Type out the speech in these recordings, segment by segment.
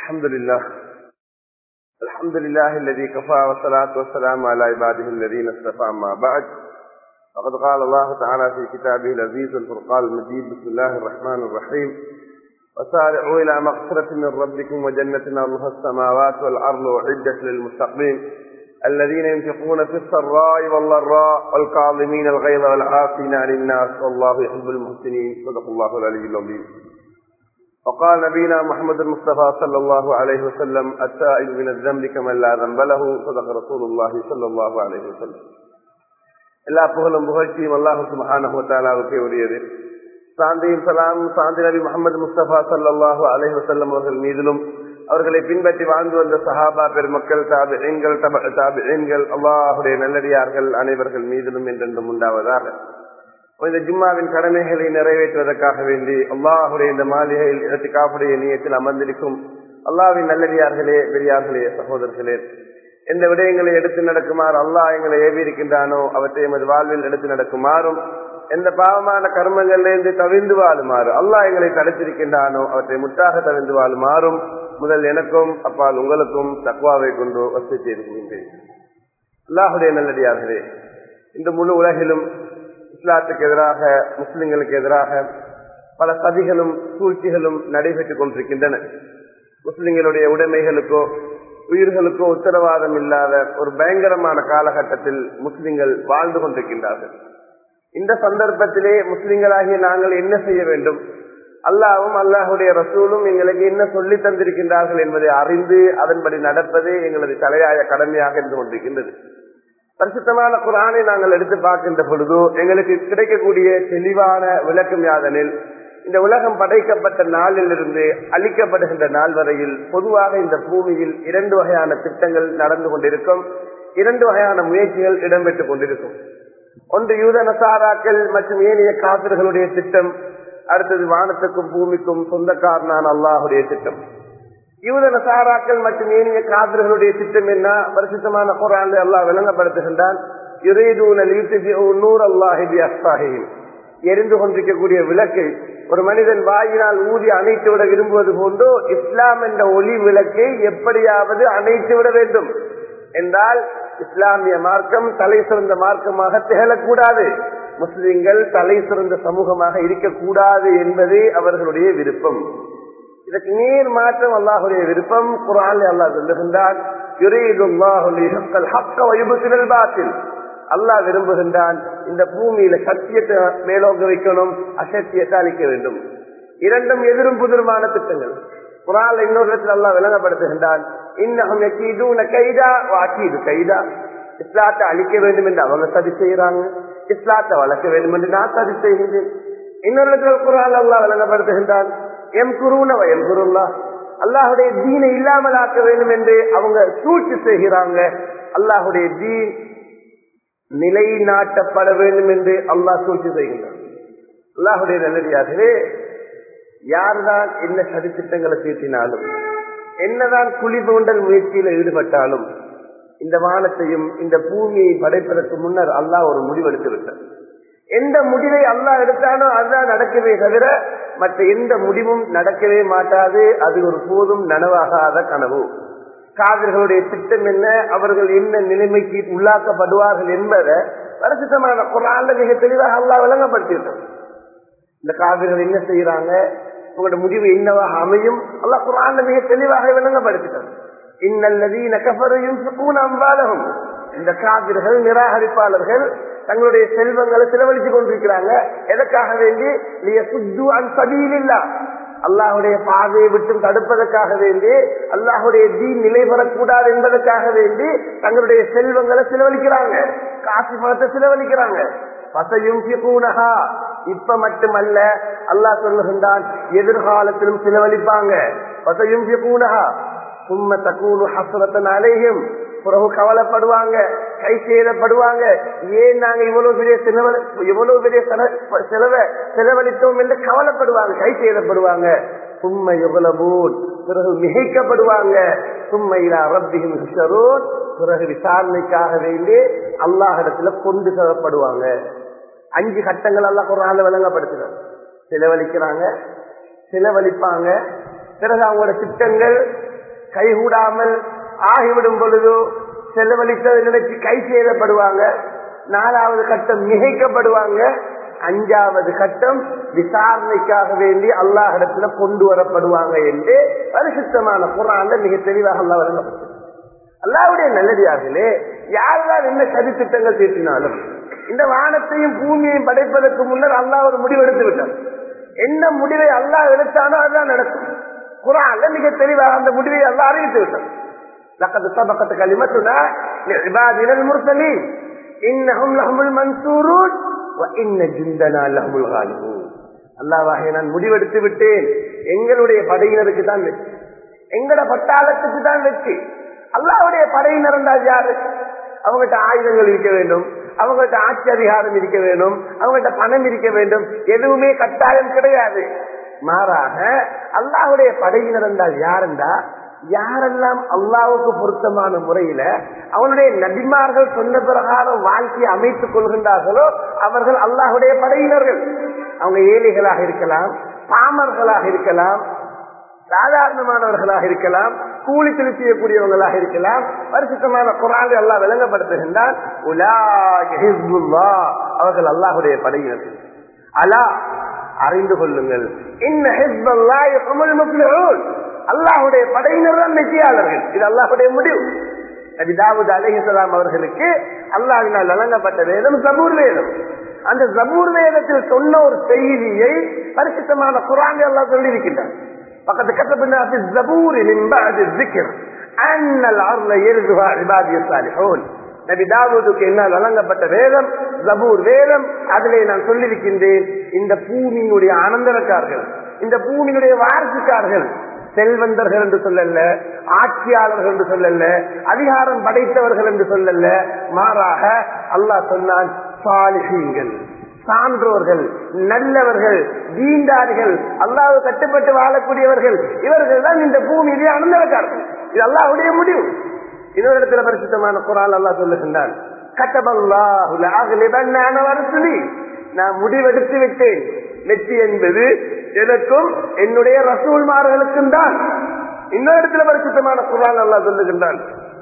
الحمد لله الحمد لله الذي كفى والصلاة والسلام على عباده الذين اصطفى ما بعد فقد قال الله تعالى في كتابه العزيز الفرقان المجيد بسم الله الرحمن الرحيم وسارعوا إلى مغفرة من ربكم وجنة أرضها السماوات والأرض أعدت للمستقيم الذين ينفقون في السراء والضراء والكاظمين الغيظ والعافين عن الناس والله يحب المحسنين صدق الله العلي العظيم وقال نبينا محمد المصطفى صلى الله عليه وسلم التائب من الذنب كمن لا ذنب له صدق رسول الله صلى الله عليه وسلم எல்லா புகழும் புகழ்ச்சியும் அல்லாஹு சுபஹானஹு தஆலாவுக்கே உரியது சாந்தியும் சலாம் சாந்தி நபி முகமது முஸ்தபா சல்லாஹு அலைஹி வஸல்லம் அவர்கள் மீதிலும் அவர்களை பின்பற்றி வாழ்ந்து வந்த சஹாபா பெருமக்கள் தாபிகள் தாபிகள் அல்லாஹுடைய நல்லடியார்கள் அனைவர்கள் மீதிலும் என்றென்றும் உண்டாவதாக இந்த ஜும்மாவின் கடமைகளை நிறைவேற்றுவதற்காக வேண்டி அல்லாஹுடைய இந்த மாளிகையில் இடத்து காப்புடைய நீயத்தில் அமர்ந்திருக்கும் அல்லாவின் நல்லடியார்களே பெரியார்களே சகோதரர்களே எந்த விடயங்களை எடுத்து நடக்குமாறு அல்லாஹ் எங்களை ஏவி இருக்கின்றானோ அவற்றை எமது வாழ்வில் எடுத்து நடக்குமாறும் எந்த பாவமான கர்மங்களிலிருந்து தவிர்ந்து வாழுமாறு அல்லாஹ் எங்களை தடுத்திருக்கின்றானோ அவற்றை முற்றாக தவிர்ந்து வாழுமாறும் முதல் எனக்கும் அப்பால் உங்களுக்கும் தக்குவாவை கொண்டு வசதி செய்திருக்கின்றேன் அல்லாஹுடைய நல்லடியார்களே இந்த முழு உலகிலும் இஸ்லாத்துக்கு எதிராக முஸ்லிம்களுக்கு எதிராக பல சதிகளும் சூழ்ச்சிகளும் நடைபெற்றுக் கொண்டிருக்கின்றன முஸ்லிம்களுடைய உடைமைகளுக்கோ உயிர்களுக்கோ உத்தரவாதம் இல்லாத ஒரு பயங்கரமான காலகட்டத்தில் முஸ்லிம்கள் வாழ்ந்து கொண்டிருக்கின்றார்கள் இந்த சந்தர்ப்பத்திலே முஸ்லிம்களாகிய நாங்கள் என்ன செய்ய வேண்டும் அல்லாவும் அல்லாஹுடைய ரசூலும் எங்களுக்கு என்ன சொல்லி தந்திருக்கின்றார்கள் என்பதை அறிந்து அதன்படி நடப்பதே எங்களது தலையாய கடமையாக இருந்து கொண்டிருக்கின்றது பரிசுத்தமான குரானை நாங்கள் எடுத்து பார்க்கின்ற பொழுது எங்களுக்கு கிடைக்கக்கூடிய தெளிவான விளக்கம் யாதனில் இந்த உலகம் படைக்கப்பட்ட நாளிலிருந்து அளிக்கப்படுகின்ற நாள் வரையில் பொதுவாக இந்த பூமியில் இரண்டு வகையான திட்டங்கள் நடந்து கொண்டிருக்கும் இரண்டு வகையான முயற்சிகள் இடம்பெற்றுக் கொண்டிருக்கும் ஒன்று யூத நசாராக்கள் மற்றும் ஏனைய காவிர்களுடைய திட்டம் அடுத்தது வானத்துக்கும் பூமிக்கும் சொந்தக்காரனான அல்லாஹுடைய திட்டம் யூத நசாராக்கள் மற்றும் ஏனைய காவிர்களுடைய திட்டம் என்ன பரிசுத்தமான குரான் அல்லாஹ் விளங்கப்படுத்துகின்றான் எரிந்து கொண்டிருக்கக்கூடிய விளக்கை ஒரு மனிதன் வாயினால் ஊதி அணைத்து விட விரும்புவது போன்றோ இஸ்லாம் என்ற ஒளி விளக்கை எப்படியாவது அணைத்து விட வேண்டும் என்றால் இஸ்லாமிய மார்க்கம் தலை சிறந்த மார்க்கமாக திகழக்கூடாது முஸ்லிம்கள் தலை சிறந்த சமூகமாக இருக்கக்கூடாது என்பதே அவர்களுடைய விருப்பம் இதற்கு நேர் மாற்றம் அல்லாஹுடைய விருப்பம் குரான் அல்லாஹ் சொல்லுகின்றான் அல்லாஹ் விரும்புகின்றான் இந்த பூமியில சத்தியத்தை மேலோங்க வைக்கணும் அசத்தியத்தை அளிக்க வேண்டும் இரண்டும் எதிரும் புதிருமான திட்டங்கள் குரான் இன்னொரு இடத்தில் அல்லாஹ் விளங்கப்படுத்துகின்றான் இன்னகம் கைதா வாக்கீது கைதா இஸ்லாத்தை அழிக்க வேண்டும் என்று அவங்க சதி செய்யறாங்க இஸ்லாத்தை வளர்க்க வேண்டும் என்று நான் சதி செய்கின்றேன் இன்னொரு இடத்துல குரான் அல்லாஹ் விளங்கப்படுத்துகின்றான் எம் குருனவ எம் குருல்லா அல்லாஹுடைய தீனை இல்லாமல் ஆக்க வேண்டும் என்று அவங்க சூழ்ச்சி செய்கிறாங்க அல்லாஹுடைய தீன் நிலைநாட்டப்பட வேண்டும் என்று அல்லாஹ் சூழ்ச்சி செய்கின்றான் அல்லாஹுடைய நல்லடியாகவே யார்தான் என்ன சதித்திட்டங்களை தீட்டினாலும் என்னதான் குழி தோண்டல் முயற்சியில ஈடுபட்டாலும் இந்த வானத்தையும் இந்த பூமியை படைப்பதற்கு முன்னர் அல்லாஹ் ஒரு முடிவெடுத்து விட்டார் எந்த முடிவை அல்லாஹ் எடுத்தானோ அதுதான் நடக்கவே தவிர மற்ற எந்த முடிவும் நடக்கவே மாட்டாது அது ஒரு போதும் நனவாகாத கனவு காவிர்களுடைய திட்டம் என்ன அவர்கள் என்ன நிலைமைக்கு உள்ளாக்கப்படுவார்கள் என்பதை பரிசுத்தமான குரான்ல மிக தெளிவாக அல்லாஹ் விளங்கப்படுத்தியிருக்காங்க இந்த காவிர்கள் என்ன செய்யறாங்க உங்களோட முடிவு என்னவாக அமையும் அல்லாஹ் குரான்ல மிக தெளிவாக விளங்கப்படுத்திட்டாங்க இன்னல்லதீன கஃபரையும் அம்பாலகம் இந்த காவிர்கள் நிராகரிப்பாளர்கள் தங்களுடைய செல்வங்களை செலவழித்துக் கொண்டிருக்கிறாங்க எதற்காக வேண்டி சபீலில்லா அல்லாஹுடைய பாதையை விட்டும் தடுப்பதற்காக வேண்டி அல்லாஹுடைய தீ நிலை பெறக்கூடாது என்பதற்காக வேண்டி தங்களுடைய செல்வங்களை செலவழிக்கிறாங்க காசு பணத்தை செலவழிக்கிறாங்க பசையும் இப்ப மட்டுமல்ல அல்லாஹ் சொல்லுகின்றான் எதிர்காலத்திலும் செலவழிப்பாங்க பசையும் சும்ம தக்கூனு ஹசரத்தன் அலையும் பிறகு கவலைப்படுவாங்க கை செய்யப்படுவாங்க ஏன் நாங்க இவ்வளவு பெரிய செலவு இவ்வளவு பெரிய செலவை செலவழித்தோம் என்று கவலைப்படுவாங்க கை செய்யப்படுவாங்க சும்மை எவ்வளவூன் பிறகு மிகைக்கப்படுவாங்க சும்மையிலா ரப்பியும் பிறகு விசாரணைக்காக வேண்டி அல்லாஹிடத்துல கொண்டு செல்லப்படுவாங்க அஞ்சு கட்டங்கள் எல்லாம் ஒரு நாள் விளங்கப்படுத்துறாங்க செலவழிக்கிறாங்க செலவழிப்பாங்க பிறகு அவங்களோட திட்டங்கள் கைகூடாமல் ஆகிவிடும் பொழுது செலவழித்ததை நினைச்சு கை செய்யப்படுவாங்க நாலாவது கட்டம் மிகைக்கப்படுவாங்க அஞ்சாவது கட்டம் விசாரணைக்காக வேண்டி அல்லாஹிடத்துல கொண்டு வரப்படுவாங்க என்று பரிசுத்தமான குரான்ல மிக தெளிவாக அல்லா வழங்கப்பட்டது அல்லாவுடைய நல்லடியார்களே யாரெல்லாம் என்ன சதி திட்டங்கள் தீட்டினாலும் இந்த வானத்தையும் பூமியையும் படைப்பதற்கு முன்னர் அல்லாஹ் ஒரு முடிவு எடுத்து விட்டார் என்ன முடிவை அல்லாஹ் எடுத்தானோ அதுதான் நடக்கும் குரான்ல மிக தெளிவாக அந்த முடிவை அல்லாஹ் அறிவித்து விட்டார் لقد سبقت كلمتنا لعبادنا المرسلين انهم لهم المنصورون وان جندنا لهم الغالبون அல்லாஹ்வாக நான் முடிவெடுத்து விட்டேன் எங்களுடைய படையினருக்கு தான் வெற்றி எங்கட பட்டாளத்துக்கு தான் வெற்றி அல்லாவுடைய படையினர் இருந்தால் யாரு அவங்ககிட்ட ஆயுதங்கள் இருக்க வேண்டும் அவங்கள்ட்ட ஆட்சி அதிகாரம் இருக்க வேண்டும் அவங்கள்ட்ட பணம் இருக்க வேண்டும் எதுவுமே கட்டாயம் கிடையாது மாறாக அல்லாஹுடைய படையினர் என்றால் யாருண்டா யாரெல்லாம் அல்லாவுக்கு பொருத்தமான முறையில அவனுடைய நபிமார்கள் சொன்ன பிரகாரம் வாழ்க்கையை அமைத்துக் கொள்கின்றார்களோ அவர்கள் அல்லாஹுடைய படையினர்கள் அவங்க ஏழைகளாக இருக்கலாம் பாமர்களாக இருக்கலாம் சாதாரணமானவர்களாக இருக்கலாம் கூலி தொழில் செய்யக்கூடியவங்களாக இருக்கலாம் பரிசுத்தமான குரான் எல்லாம் விளங்கப்படுத்துகின்றால் அவர்கள் அல்லாஹுடைய படையினர்கள் அலா அறிந்து கொள்ளுங்கள் அல்லாஹுடைய படையினர் தான் வெற்றியாளர்கள் இது அல்லாஹுடைய முடிவு நபி தாவூத் அலிஹலாம் அவர்களுக்கு அல்லாஹினால் வழங்கப்பட்ட வேதம் சபூர் வேதம் அந்த ஜபூர் வேதத்தில் சொன்ன ஒரு செய்தியை பரிசுத்தமான குரான் எல்லாம் சொல்லியிருக்கின்றார் فقد كتبنا في الزبور من بعد الذكر أن الأرض يرثها عبادي الصالحون நபி தாவூதுக்கு என்ன வழங்கப்பட்ட வேதம் ஜபூர் வேதம் அதிலே நான் சொல்லியிருக்கின்றேன் இந்த பூமியினுடைய ஆனந்தரக்காரர்கள் இந்த பூமியினுடைய வாரிசுக்காரர்கள் செல்வந்தர்கள் என்று சொல்லல ஆட்சியாளர்கள் என்று சொல்லல அதிகாரம் படைத்தவர்கள் என்று சொல்லல மாறாக அல்லாஹ் சொன்னான் சாலிஹீங்கள் சான்றோர்கள் நல்லவர்கள் தீண்டார்கள் அல்லாஹ் கட்டுப்பட்டு வாழக்கூடியவர்கள் இவர்கள் தான் இந்த பூமியிலே அனந்தரக்காரர்கள் இது அல்லாஹுடைய முடிவு இன்னொரு இடத்துல பரிசுத்தமான குரால் அல்லா சொல்லுகின்றான் கட்டபல்லாஹுலி நான் முடிவெடுத்து விட்டேன் வெற்றி என்பது எனக்கும் என்னுடைய ரசூல்மார்களுக்கும் தான் இன்னொரு இடத்துல பரிசுத்தமான குரான் அல்லா சொல்லுகின்றான்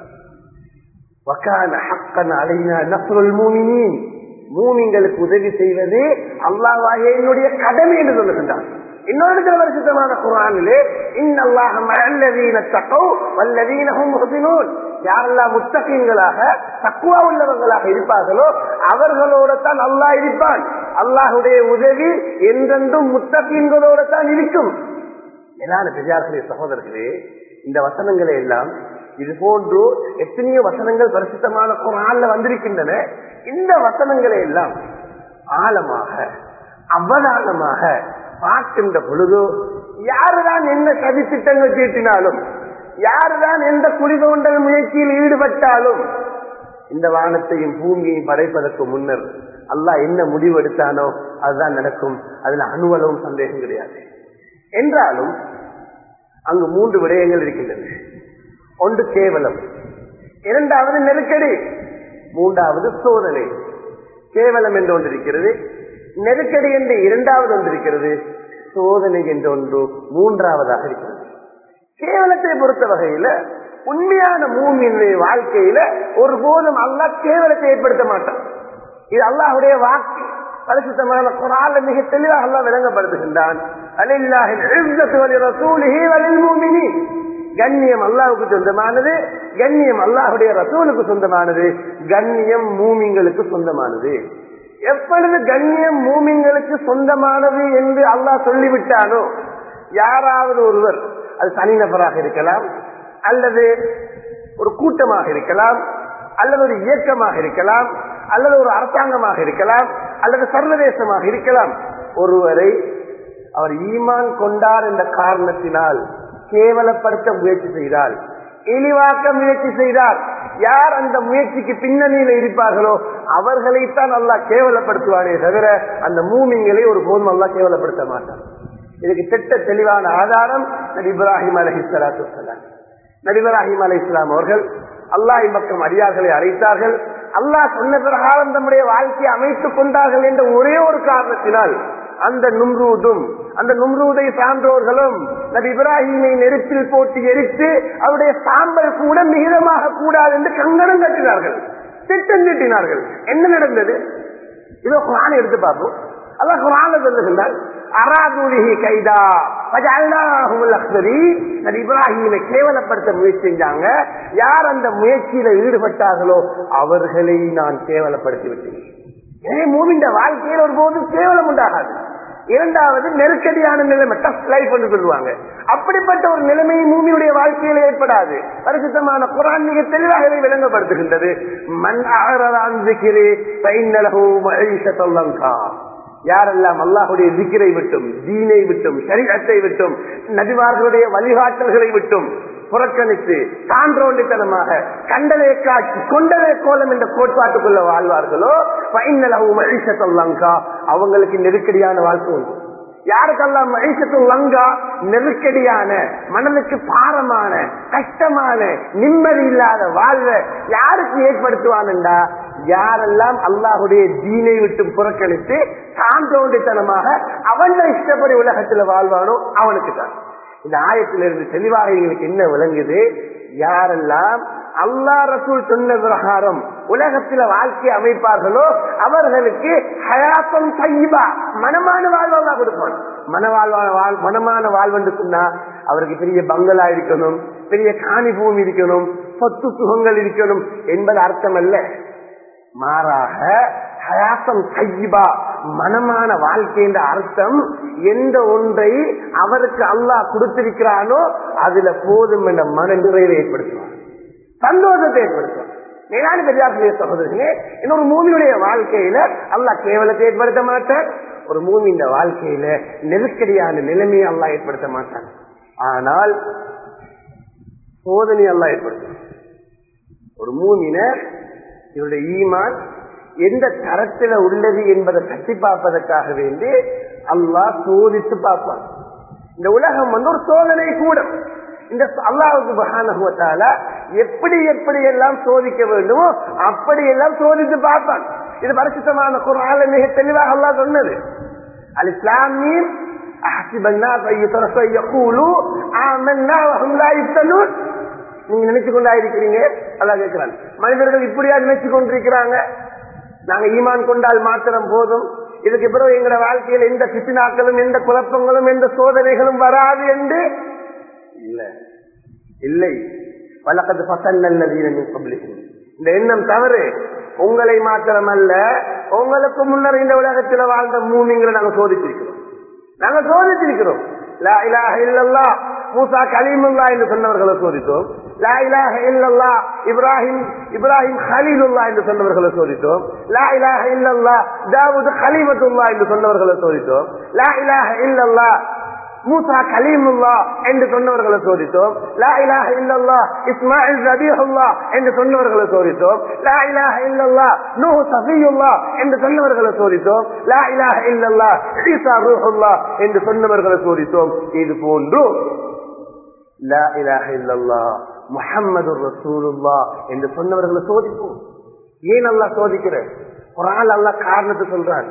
மூமிங்களுக்கு உதவி செய்வது அல்லாவாக என்னுடைய கடமை என்று சொல்லுகின்றான் இன்னொரு வருஷத்தமான குரானிலே யாரெல்லாம் முத்தகங்களாக தக்குவா உள்ளவர்களாக இருப்பார்களோ அவர்களோட தான் அல்லாஹ் இருப்பான் அல்லாஹுடைய உதவி என்றென்றும் முத்தகங்களோட தான் இருக்கும் எல்லாரும் பெரியார்களே சகோதரர்களே இந்த வசனங்களை எல்லாம் இது போன்று எத்தனையோ வசனங்கள் பரிசுத்தமான குரான்ல வந்திருக்கின்றன இந்த வசனங்களை எல்லாம் ஆழமாக அவதானமாக பார்க்கின்ற பொழுது யாருதான் என்ன சதி திட்டங்கள் தீட்டினாலும் யாருதான் எந்த குடிதோண்டல் முயற்சியில் ஈடுபட்டாலும் இந்த வானத்தையும் பூமியையும் படைப்பதற்கு முன்னர் அல்லாஹ் என்ன முடிவு எடுத்தானோ அதுதான் நடக்கும் அதுல அணுவளவும் சந்தேகம் கிடையாது என்றாலும் அங்கு மூன்று விடயங்கள் இருக்கின்றன ஒன்று கேவலம் இரண்டாவது நெருக்கடி மூன்றாவது சோதனை கேவலம் என்று ஒன்று இருக்கிறது நெருக்கடி என்று இரண்டாவது ஒன்று இருக்கிறது சோதனை என்ற ஒன்று மூன்றாவதாக இருக்கிறது கேவலத்தை பொறுத்த வகையில உண்மையான மூமியினுடைய வாழ்க்கையில ஒருபோதும் அல்லா கேவலத்தை ஏற்படுத்த மாட்டான் இது அல்லாஹுடைய வாக்கு பரிசுத்தமான குரால மிக தெளிவாக அல்லா விளங்கப்படுத்துகின்றான் கண்ணியம் அல்லாவுக்கு சொந்தமானது கண்ணியம் அல்லாஹுடைய ரசூலுக்கு சொந்தமானது கண்ணியம் மூமிங்களுக்கு சொந்தமானது எப்பொழுது கண்ணியம் மூமிங்களுக்கு சொந்தமானது என்று அல்லாஹ் சொல்லிவிட்டானோ யாராவது ஒருவர் அது தனிநபராக இருக்கலாம் அல்லது ஒரு கூட்டமாக இருக்கலாம் அல்லது ஒரு இயக்கமாக இருக்கலாம் அல்லது ஒரு அரசாங்கமாக இருக்கலாம் அல்லது சர்வதேசமாக இருக்கலாம் ஒருவரை அவர் ஈமான் கொண்டார் என்ற காரணத்தினால் கேவலப்படுத்த முயற்சி செய்தால் இழிவாக்க முயற்சி செய்தார் யார் அந்த முயற்சிக்கு பின்னணியில் இருப்பார்களோ அவர்களைத்தான் நல்லா கேவலப்படுத்துவானே தவிர அந்த மூமிங்களை ஒரு போதும் நல்லா கேவலப்படுத்த மாட்டார் இதுக்கு திட்ட தெளிவான ஆதாரம் நபி இப்ராஹிம் அலஹி சலாத்து நபி இப்ராஹிம் அலி இஸ்லாம் அவர்கள் அல்லாஹ் பக்கம் அடியார்களை அழைத்தார்கள் அல்லாஹ் சொன்ன பிரகாரம் தம்முடைய வாழ்க்கையை அமைத்துக் கொண்டார்கள் என்ற ஒரே ஒரு காரணத்தினால் அந்த நும்ரூதும் அந்த நும்ரூதை சான்றோர்களும் நபி இப்ராஹிமை நெருப்பில் போட்டு எரித்து அவருடைய சாம்பல் கூட மிகிதமாக கூடாது என்று கங்கணம் கட்டினார்கள் திட்டம் தீட்டினார்கள் என்ன நடந்தது இதோ குரான் எடுத்து பார்ப்போம் அதான் குரான சொல்லுகின்றார் அராதூலிஹி கைதா நபி இப்ராஹிமை கேவலப்படுத்த முயற்சி செஞ்சாங்க யார் அந்த முயற்சியில ஈடுபட்டார்களோ அவர்களை நான் கேவலப்படுத்தி விட்டேன் எனவே மூவின் வாழ்க்கையில் ஒரு போதும் கேவலம் உண்டாகாது இரண்டாவது நெருக்கடியான நிலைமை டஃப் லைஃப் என்று சொல்லுவாங்க அப்படிப்பட்ட ஒரு நிலைமை மூமியுடைய வாழ்க்கையில் ஏற்படாது பரிசுத்தமான குரான் மிக தெளிவாக இதை விளங்கப்படுத்துகின்றது மண் அகரதாந்திக்கிறே பைநலகோ மகிஷத்தல்லங்கா யாரெல்லாம் அல்லாஹுடைய திக்கிரை விட்டும் தீனை விட்டும் சரீரத்தை விட்டும் நபிமார்களுடைய வழிகாட்டல்களை விட்டும் புறக்கணித்து சான்றோண்டித்தனமாக கண்டலே காட்சி கொண்டலே கோலம் என்ற கோட்பாட்டுக்குள்ள வாழ்வார்களோ பைநலகு மகிஷத்தல்லங்கா அவங்களுக்கு நெருக்கடியான வாழ்க்கை உண்டு யாருக்கெல்லாம் மகிஷத்து லங்கா நெருக்கடியான மனதுக்கு பாரமான கஷ்டமான நிம்மதி இல்லாத வாழ்வை யாருக்கு ஏற்படுத்துவான்டா யாரெல்லாம் அல்லாஹுடைய தீனை விட்டு புறக்கணித்து சான்றோண்டித்தனமாக அவன் இஷ்டப்படி உலகத்துல வாழ்வானோ அவனுக்கு தான் இந்த ஆயத்திலிருந்து தெளிவாக எங்களுக்கு என்ன விளங்குது யாரெல்லாம் அல்லா ரசூல் சொன்ன பிரகாரம் உலகத்தில வாழ்க்கை அமைப்பார்களோ அவர்களுக்கு ஹயாத்தம் சைபா மனமான வாழ்வா கொடுப்பான் மனவாழ்வான வாழ் மனமான வாழ்வென்று சொன்னா அவருக்கு பெரிய பங்களா இருக்கணும் பெரிய காணி பூமி இருக்கணும் சொத்து சுகங்கள் இருக்கணும் என்பது அர்த்தம் அல்ல மாறாக ஹயாசம் சைபா மனமான வாழ்க்கை என்ற அர்த்தம் எந்த ஒன்றை அவருக்கு அல்லாஹ் கொடுத்திருக்கிறானோ அதுல போதும் என்ற மன நிறைவை ஏற்படுத்துவார் சந்தோஷத்தை ஏற்படுத்துவார் மேலான பெரியாசிரிய சகோதரர்களே இன்னொரு மூமியுடைய வாழ்க்கையில அல்லாஹ் கேவலத்தை ஏற்படுத்த மாட்டார் ஒரு மூமி இந்த வாழ்க்கையில நெருக்கடியான நிலைமையை அல்லாஹ் ஏற்படுத்த மாட்டான் ஆனால் சோதனை அல்லாஹ் ஏற்படுத்தும் ஒரு மூமினர் இவருடைய ஈமான் எந்த தரத்துல உள்ளது என்பதை தட்டி பார்ப்பதற்காக வேண்டி அல்லாஹ் சோதித்து பார்ப்பான் இந்த உலகம் வந்து ஒரு சோதனை கூடம் இந்த அல்லாஹுக்கு பகானுவத்தால எப்படி எப்படி எல்லாம் சோதிக்க வேண்டுமோ அப்படி எல்லாம் சோதித்து பார்ப்பான் இது பரிசுத்தமான குரால மிக தெளிவாக அல்லாஹ் சொன்னது அல் இஸ்லாமின் நீங்க நினைச்சு கொண்டா இருக்கிறீங்க அதான் கேட்கிறாங்க மனிதர்கள் இப்படியா நினைச்சு கொண்டிருக்கிறாங்க நாங்க ஈமான் கொண்டால் மாத்திரம் போதும் இதுக்கு பிறகு எங்களோட வாழ்க்கையில் எந்த பிசினாக்களும் எந்த குழப்பங்களும் எந்த சோதனைகளும் வராது என்று இல்ல இல்லை வழக்கத்து பசன்னல்லதீன இந்த எண்ணம் தவறு உங்களை மாத்திரமல்ல உங்களுக்கு முன்னர் இந்த உலகத்தில் வாழ்ந்த மூமிங்களை நாங்க சோதிச்சிருக்கிறோம் நாங்க சோதிச்சிருக்கிறோம் லா இலாஹ இல்லல்லா மூசா கலீமுல்லா என்று சொன்னவர்களை சோதித்தோம் லா இலாஹ இல்லல்லா இப்ராஹிம் இப்ராஹிம் ஹலீலுல்லா என்று சொன்னவர்களை சோதித்தோம் லா இலாஹ இல்லல்லா தாவூத் ஹலீமத்துல்லா என்று சொன்னவர்களை சோதித்தோம் லா இலாஹ இல்லல்லா மூசா கலீமுல்லா என்று சொன்னவர்களை சோதித்தோம் லா இலாஹ இல்லல்லா இஸ்மாயில் ரபீஹுல்லா என்று சொன்னவர்களை சோதித்தோம் லா இலாஹ இல்லல்லா நூஹ் சஃபியுல்லா என்று சொன்னவர்களை சோதித்தோம் லா இலாஹ இல்லல்லா ஈசா ரூஹுல்லா என்று சொன்னவர்களை சோதித்தோம் இது போன்று லா இலாஹ இல்லல்லா முஹம்மது ரசூலுல்லா என்று சொன்னவர்களை சோதிப்போம் ஏன் அல்லா சோதிக்கிற ஒரு ஆள் அல்லா காரணத்தை சொல்றான்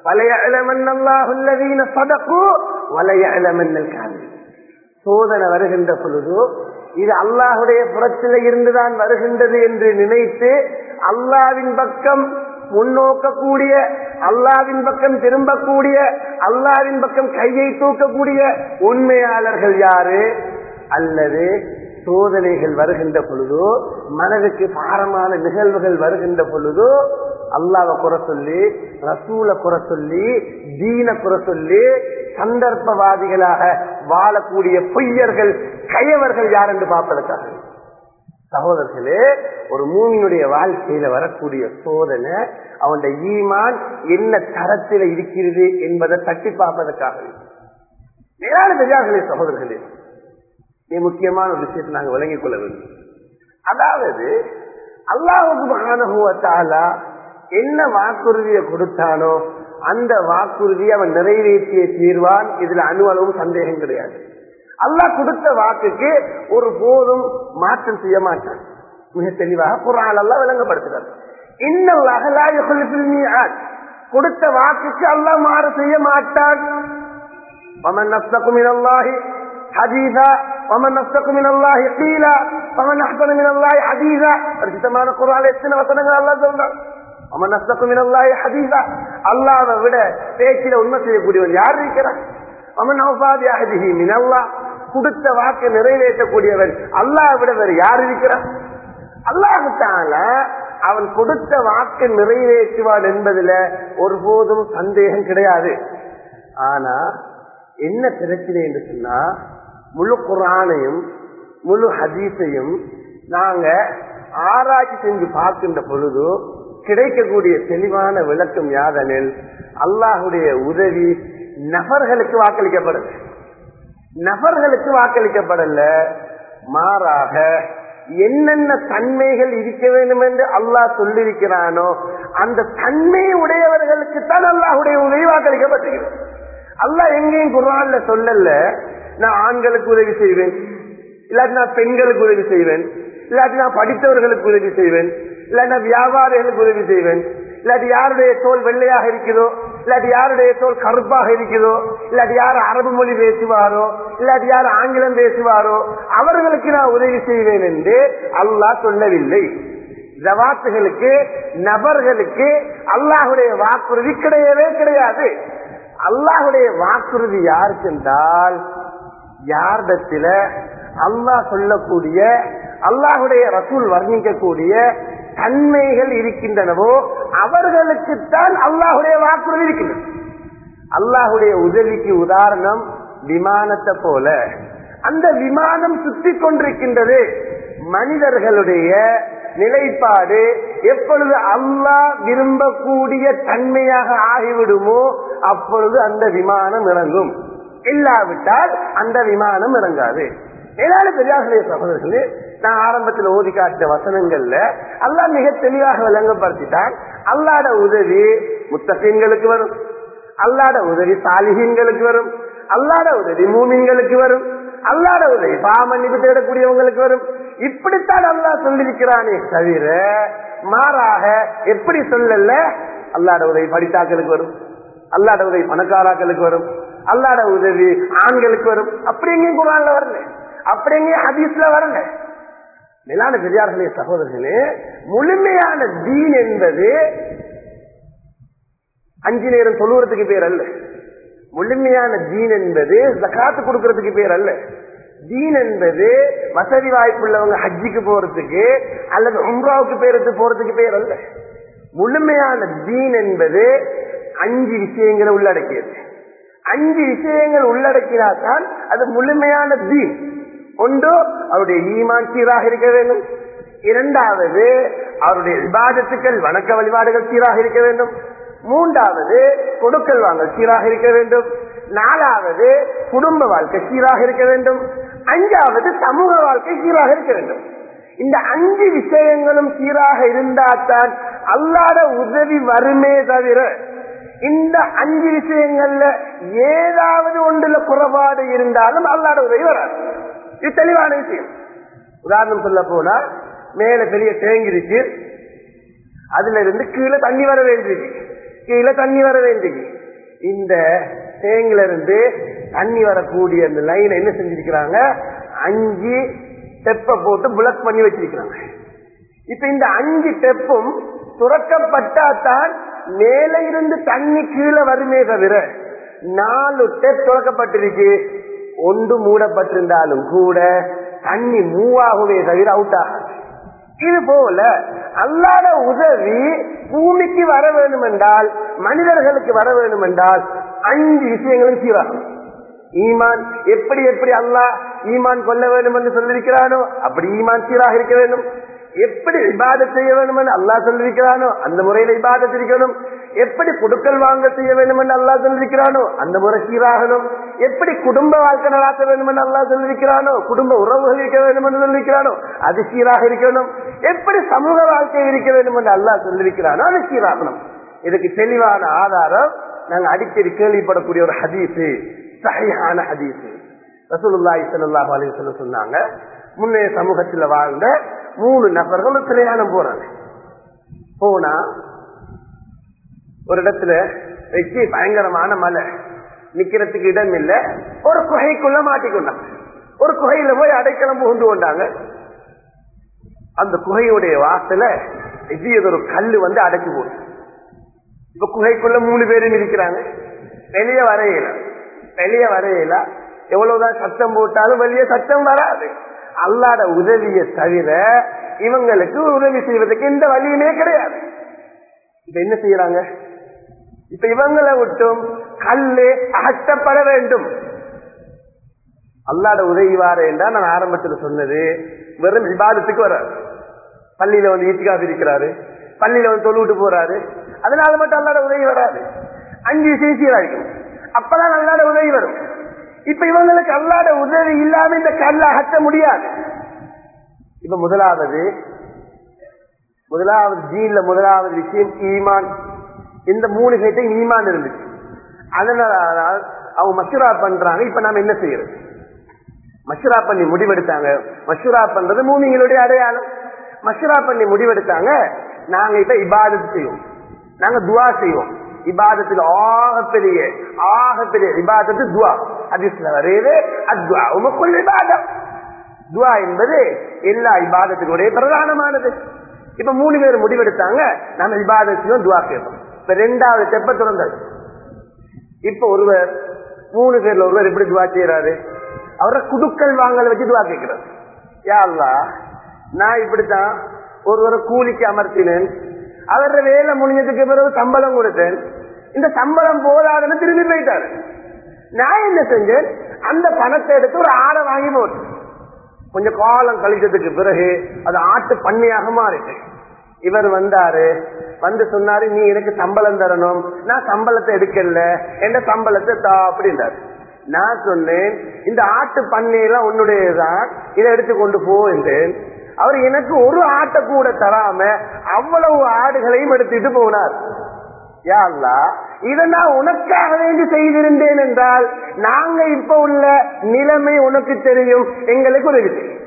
சோதனை வருகின்ற பொழுது இது அல்லாஹுடைய புறத்தில இருந்துதான் வருகின்றது என்று நினைத்து அல்லாவின் பக்கம் முன்னோக்கக்கூடிய அல்லாவின் பக்கம் திரும்பக்கூடிய அல்லாவின் பக்கம் கையை தூக்கக்கூடிய உண்மையாளர்கள் யாரு அல்லது சோதனைகள் வருகின்ற பொழுது மனதுக்கு பாரமான நிகழ்வுகள் வருகின்ற பொழுது அல்லாவை குறை சொல்லி ரசூல குறை சொல்லி தீன குறை சொல்லி சந்தர்ப்பவாதிகளாக வாழக்கூடிய பொய்யர்கள் கயவர்கள் யார் என்று பார்ப்பதற்காக சகோதரர்களே ஒரு மூமியினுடைய வாழ்க்கையில வரக்கூடிய சோதனை அவனுடைய ஈமான் என்ன தரத்தில் இருக்கிறது என்பதை தட்டி பார்ப்பதற்காக மேலான பெரியார்களே சகோதரர்களே மிக முக்கியமான ஒரு விஷயத்தை நாங்கள் விளங்கிக் கொள்ள வேண்டும் அதாவது அல்லாஹுக்கு மகானகுவத்தாலா என்ன வாக்குறுதியை கொடுத்தானோ அந்த வாக்குறுதியை அவன் நிறைவேற்றிய தீர்வான் இதுல அணுவளவும் சந்தேகம் கிடையாது அல்லாஹ் கொடுத்த வாக்குக்கு ஒரு போதும் மாற்றம் செய்ய மாட்டான் மிக தெளிவாக குரான் எல்லாம் விளங்கப்படுத்துறார் இன்னல்லாக கொடுத்த வாக்குக்கு அல்லாஹ் மாறு செய்ய மாட்டான் ومن نصدق من الله حديثا ومن نصدق من الله قيلا ومن احسن من الله حديثا பரிசுத்தமான குர்ஆன்ல எத்தனை வசனங்கள் அல்லாஹ் சொல்றான் அவன் நஸ்தக்கு அல்லாஹ் ஹதீஸா அல்லாஹ்வை விட பேச்சில உண்மை செய்யக்கூடியவன் யார் இருக்கிறான் அவன் நவபாதி அஹதிஹி மின் அல்லாஹ் கொடுத்த வாக்கை நிறைவேற்றக்கூடியவன் அல்லாஹ் விட வேறு யார் இருக்கிறான் அல்லாஹால அவன் கொடுத்த வாக்கு நிறைவேற்றுவான் என்பதுல ஒருபோதும் சந்தேகம் கிடையாது ஆனா என்ன பிரச்சனை என்று சொன்னா முழு குரானையும் முழு ஹதீஸையும் நாங்க ஆராய்ச்சி செஞ்சு பார்க்கின்ற பொழுது கிடைக்கக்கூடிய தெளிவான விளக்கம் யாதெனில் அல்லாஹுடைய உதவி நபர்களுக்கு வாக்களிக்கப்படுது நபர்களுக்கு வாக்களிக்கப்படல மாறாக என்னென்ன தன்மைகள் இருக்க வேண்டும் என்று அல்லாஹ் சொல்லியிருக்கிறானோ அந்த தன்மை உடையவர்களுக்கு தான் அல்லாஹுடைய உதவி வாக்களிக்கப்பட்டிருக்கிறது அல்லாஹ் எங்கேயும் குரான்ல சொல்லல நான் ஆண்களுக்கு உதவி செய்வேன் இல்லாட்டி நான் பெண்களுக்கு உதவி செய்வேன் இல்லாட்டி நான் படித்தவர்களுக்கு உதவி செய்வேன் இல்லாட்டி நான் வியாபாரிகளுக்கு உதவி செய்வேன் இல்லாட்டி யாருடைய தோல் வெள்ளையாக இருக்குதோ இல்லாட்டி யாருடைய தோல் கருப்பாக இருக்குதோ இல்லாட்டி யார் அரபு மொழி பேசுவாரோ இல்லாட்டி யார் ஆங்கிலம் பேசுவாரோ அவர்களுக்கு நான் உதவி செய்வேன் என்று அல்லாஹ் சொல்லவில்லை ஜவாத்துகளுக்கு நபர்களுக்கு அல்லாஹுடைய வாக்குறுதி கிடையவே கிடையாது அல்லாஹுடைய வாக்குறுதி யாருக்கு என்றால் யாரிடத்தில அல்லாஹ் சொல்லக்கூடிய அல்லாஹுடைய ரசூல் வர்ணிக்கக்கூடிய தன்மைகள் இருக்கின்றனவோ அவர்களுக்குத்தான் அல்லாஹுடைய வாக்குறுதி இருக்கின்றது அல்லாஹுடைய உதவிக்கு உதாரணம் விமானத்தை போல அந்த விமானம் சுத்தி கொண்டிருக்கின்றது மனிதர்களுடைய நிலைப்பாடு எப்பொழுது அல்லாஹ் விரும்பக்கூடிய தன்மையாக ஆகிவிடுமோ அப்பொழுது அந்த விமானம் இறங்கும் இல்லாவிட்டால் அந்த விமானம் இறங்காது மேலான பெரியார்களே சகோதரர்களே நான் ஆரம்பத்தில் ஓதி காட்டிய வசனங்கள்ல அல்லாஹ் மிக தெளிவாக விளங்கப்படுத்திட்டான் அல்லாட உதவி முத்தகீன்களுக்கு வரும் அல்லாட உதவி சாலிஹீன்களுக்கு வரும் அல்லாட உதவி மூமின்களுக்கு வரும் அல்லாட உதவி பாமன்னிப்பு தேடக்கூடியவங்களுக்கு வரும் இப்படித்தான் அல்லாஹ் சொல்லியிருக்கிறானே தவிர மாறாக எப்படி சொல்லல அல்லாட உதவி படித்தாக்களுக்கு வரும் அல்லாட உதவி பணக்காராக்களுக்கு வரும் அல்லாட உதவி ஆண்களுக்கு வரும் அப்படி எங்கேயும் குரான்ல வரல அப்படி எங்கேயும் ஹதீஸ்ல வரல மேலான பெரியார்களே சகோதரர்களே முழுமையான தீன் என்பது அஞ்சு நேரம் சொல்லுறதுக்கு பேர் அல்ல முழுமையான தீன் என்பது ஜக்காத்து கொடுக்கறதுக்கு பேர் அல்ல தீன் என்பது வசதி வாய்ப்புள்ளவங்க ஹஜ்ஜிக்கு போறதுக்கு அல்லது உம்ராவுக்கு பேருக்கு போறதுக்கு பேர் அல்ல முழுமையான தீன் என்பது அஞ்சு விஷயங்களை உள்ளடக்கியது அஞ்சு விஷயங்கள் உள்ளடக்கினால்தான் அது முழுமையான தீன் ஒன்று அவருடைய ஈமான் சீராக இருக்க வேண்டும் இரண்டாவது அவருடைய விவாதத்துக்கள் வணக்க வழிபாடுகள் சீராக இருக்க வேண்டும் மூன்றாவது கொடுக்கல் வாங்கல் சீராக இருக்க வேண்டும் நாலாவது குடும்ப வாழ்க்கை சீராக இருக்க வேண்டும் அஞ்சாவது சமூக வாழ்க்கை சீராக இருக்க வேண்டும் இந்த அஞ்சு விஷயங்களும் சீராக இருந்தால்தான் அல்லாத உதவி வருமே தவிர இந்த அஞ்சு விஷயங்கள்ல ஏதாவது ஒன்றுல குறைபாடு இருந்தாலும் அல்லாட உதவி வராது இது தெளிவான விஷயம் உதாரணம் சொல்ல போனா மேல பெரிய தேங்கி இருக்கு அதுல இருந்து கீழே தண்ணி வர வேண்டியது கீழே தண்ணி வர வேண்டியது இந்த தேங்கில இருந்து தண்ணி வரக்கூடிய அந்த லைன் என்ன செஞ்சிருக்கிறாங்க அஞ்சு ஸ்டெப்ப போட்டு புளக் பண்ணி வச்சிருக்கிறாங்க இப்ப இந்த அஞ்சு ஸ்டெப்பும் துறக்கப்பட்டாதான் மேல இருந்து தண்ணி கீழே வருமே தவிர நாலு ஸ்டெப் துறக்கப்பட்டிருக்கு ஒன்று மூடப்பட்டிருந்தாலும் கூட தண்ணி மூவ் ஆகுமே தவிர அவுட் ஆகாது இது போல அல்லாத உதவி பூமிக்கு வர வேண்டும் என்றால் மனிதர்களுக்கு வர வேண்டும் என்றால் அஞ்சு விஷயங்களும் சீராகும் ஈமான் எப்படி எப்படி அல்லாஹ் ஈமான் கொள்ள வேண்டும் என்று சொல்லியிருக்கிறானோ அப்படி ஈமான் சீராக இருக்க வேண்டும் எப்படி இபாதத் செய்ய வேண்டும் என்று அல்லாஹ் சொல்லியிருக்கிறானோ அந்த முறையில இபாதத் இருக்கணும் எப்படி குடுக்கல் வாங்க செய்ய வேண்டும் என்று அல்லாஹ் சொல்லியிருக்கிறானோ அந்த முறை சீராகணும் எப்படி குடும்ப வாழ்க்கை நடாத்த வேண்டும் என்று அல்லாஹ் சொல்லியிருக்கிறானோ குடும்ப உறவுகள் இருக்க வேண்டும் என்று சொல்லியிருக்கிறானோ அது சீராக இருக்கணும் எப்படி சமூக வாழ்க்கை இருக்க வேண்டும் என்று அல்லாஹ் சொல்லியிருக்கிறானோ அது சீராகணும் இதுக்கு தெளிவான ஆதாரம் நாங்க அடிக்கடி கேள்விப்படக்கூடிய ஒரு ஹதீஸு சகையான ஹதீஸு ரசூலுல்லாஹி ஸல்லல்லாஹு அலைஹி வஸல்லம் சொன்னாங்க முன்னைய சமூகத்துல வாழ்ந்த மூணு நபர்கள் பிரயாணம் போறாங்க போனா ஒரு இடத்துல வச்சு பயங்கரமான மலை நிக்கிறதுக்கு இடம் இல்ல ஒரு குகைக்குள்ள மாட்டிக்கொண்டாங்க ஒரு குகையில போய் அடைக்கலம் புகுந்து கொண்டாங்க அந்த குகையுடைய வாசல இது ஒரு கல்லு வந்து அடைச்சு போச்சு இப்ப குகைக்குள்ள மூணு பேரும் இருக்கிறாங்க வெளியே வரையில வெளியே வரையில எவ்வளவுதான் சத்தம் போட்டாலும் வெளியே சத்தம் வராது அல்லாட உதவியை தவிர இவங்களுக்கு உதவி செய்வதற்கு எந்த வழியுமே கிடையாது இப்ப என்ன செய்யறாங்க இப்ப இவங்களை விட்டும் கல்லு அகற்றப்பட வேண்டும் அல்லாட உதவி வார என்றா நான் ஆரம்பத்தில் சொன்னது வெறும் விவாதத்துக்கு வர்றாரு பள்ளியில வந்து ஈத்திகாப் இருக்கிறாரு பள்ளியில வந்து தொழுவிட்டு போறாரு அதனால மட்டும் அல்லாட உதவி வராது அஞ்சு சீசியராகும் அப்பதான் அல்லாட உதவி வரும் இப்ப இவங்களுக்கு அல்லாட உதவி இல்லாம இந்த கல்லை அகற்ற முடியாது இப்ப முதலாவது முதலாவது ஜீன்ல முதலாவது விஷயம் ஈமான் இந்த மூணு கேட்டும் ஈமான் இருந்துச்சு அதனால அவங்க மஷூரா பண்றாங்க இப்ப நாம என்ன செய்யறது மஷூரா பண்ணி முடிவெடுத்தாங்க மஷூரா பண்றது மூமிகளுடைய அடையாளம் மஷூரா பண்ணி முடிவெடுத்தாங்க நாங்க இப்ப இபாதத்து செய்வோம் நாங்க துவா செய்வோம் இபாதத்தில் ஆகப்பெரிய ஆகப்பெரிய இபாதத்து துவா அதிசல வரையது அத்வா உமக்குள் இபாதம் துவா என்பது எல்லா இபாதத்தினுடைய பிரதானமானது இப்ப மூணு பேர் முடிவெடுத்தாங்க நம்ம இபாதத்திலும் துவா கேட்போம் இப்ப ரெண்டாவது தெப்ப திறந்தது இப்ப ஒருவர் மூணு பேர்ல ஒருவர் எப்படி துவா செய்யறாரு அவரை குடுக்கல் வாங்கல வச்சு துவா கேட்கிறார் யா அல்லாஹ், நான் இப்படித்தான் ஒருவரை கூலிக்கு அமர்த்தினேன் அவர வேலை முடிஞ்சதுக்கு பிறகு சம்பளம் கொடுத்தேன் இந்த சம்பளம் போதாதுன்னு திரும்பி போயிட்டாரு நான் என்ன செஞ்சேன் அந்த பணத்தை எடுத்து ஒரு ஆடை வாங்கி போட்டேன் கொஞ்சம் காலம் கழிச்சதுக்கு பிறகு அது ஆட்டு பண்ணையாக மாறிட்டு இவர் வந்தாரு வந்து சொன்னாரு நீ எனக்கு சம்பளம் தரணும் நான் சம்பளத்தை எடுக்கல எந்த சம்பளத்தை தா அப்படின்றாரு நான் சொன்னேன் இந்த ஆட்டு பண்ணையெல்லாம் உன்னுடையதான் இதை எடுத்து கொண்டு போ என்றேன் அவர் எனக்கு ஒரு ஆட்டை கூட தராம அவ்வளவு ஆடுகளையும் எடுத்துட்டு போனார் யா அல்லாஹ், இதை நான் உனக்காக வேண்டி செய்திருந்தேன் என்றால் நாங்க இப்ப உள்ள நிலைமை உனக்கு தெரியும் எங்களுக்கு உதவி செய்யும்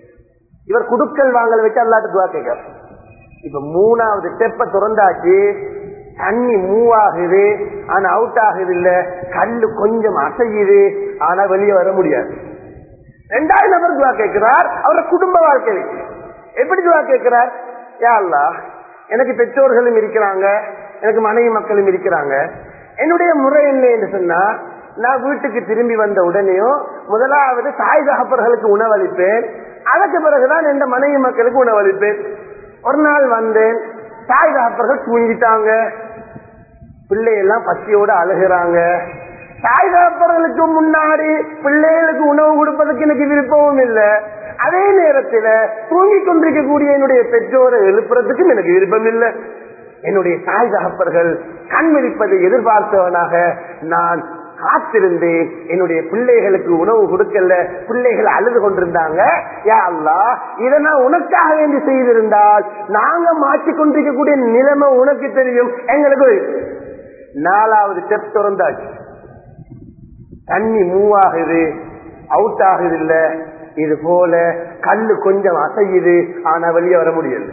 இவர் குடுக்கல் வாங்கல் வச்சு அல்லாட்டு துவா கேட்கிறார் இப்ப மூணாவது ஸ்டெப்ப திறந்தாச்சு தண்ணி மூவ் ஆகுது ஆனா அவுட் ஆகுது இல்ல கல்லு கொஞ்சம் அசையுது ஆனா வெளியே வர முடியாது ரெண்டாவது நபர் துவா கேட்கிறார் அவர குடும்ப வாழ்க்கை வச்சு. எப்படி துவா கேட்கிறார் யா அல்லாஹ், எனக்கு பெற்றோர்களும் இருக்கிறாங்க எனக்கு மனைவி மக்களும் இருக்கிறாங்க என்னுடைய முறை என்ன என்று சொன்னா நான் வீட்டுக்கு திரும்பி வந்த உடனேயும் முதலாவது தாய் தகப்பர்களுக்கு உணவளிப்பேன் அதற்கு பிறகுதான் எந்த மனைவி மக்களுக்கு உணவளிப்பேன் ஒரு நாள் வந்தேன் தாய் தகப்பர்கள் தூங்கிட்டாங்க பிள்ளையெல்லாம் பசியோட அழுகிறாங்க தாய் தகப்பர்களுக்கு முன்னாடி பிள்ளைகளுக்கு உணவு கொடுப்பதற்கு எனக்கு விருப்பமும் இல்லை அதே நேரத்தில் தூங்கிக் கொண்டிருக்கக்கூடிய என்னுடைய பெற்றோரை எழுப்புறதுக்கும் எனக்கு விருப்பம் இல்லை என்னுடைய தாய் தகப்பர்கள் கண் விழிப்பதை எதிர்பார்த்தவனாக நான் காத்திருந்தேன் என்னுடைய பிள்ளைகளுக்கு உணவு கொடுக்கல பிள்ளைகள் அழுது கொண்டிருந்தாங்க யா அல்லாஹ் இதை நான் உனக்காக வேண்டி செய்திருந்தால் நாங்க மாற்றிக் கொண்டிருக்கக்கூடிய நிலைமை உனக்கு தெரியும் எங்களுக்கு நாலாவது ஸ்டெப் திறந்தாச்சு தண்ணி மூவ் ஆகுது அவுட் ஆகுது இல்ல இது போல கல்லு கொஞ்சம் அசையுது ஆனா வெளியே வர முடியல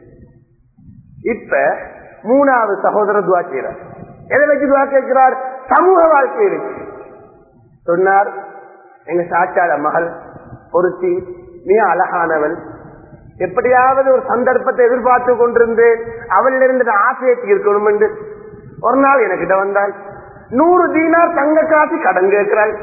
இப்ப மூணாவது சகோதரர் துவா செய்யறார் எதை வச்சு துவா கேட்கிறார் சமூக வாழ்க்கையை வச்சு சொன்னார் எங்க சாச்சாட மகள் ஒருத்தி மிக அழகானவள் எப்படியாவது ஒரு சந்தர்ப்பத்தை எதிர்பார்த்து கொண்டிருந்தேன் அவளில் இருந்து ஆசையை தீர்க்கணும் என்று ஒரு நாள் எனக்கிட்ட வந்தாள் நூறு தீனார் தங்க காசு கடன் கேட்கிறாள்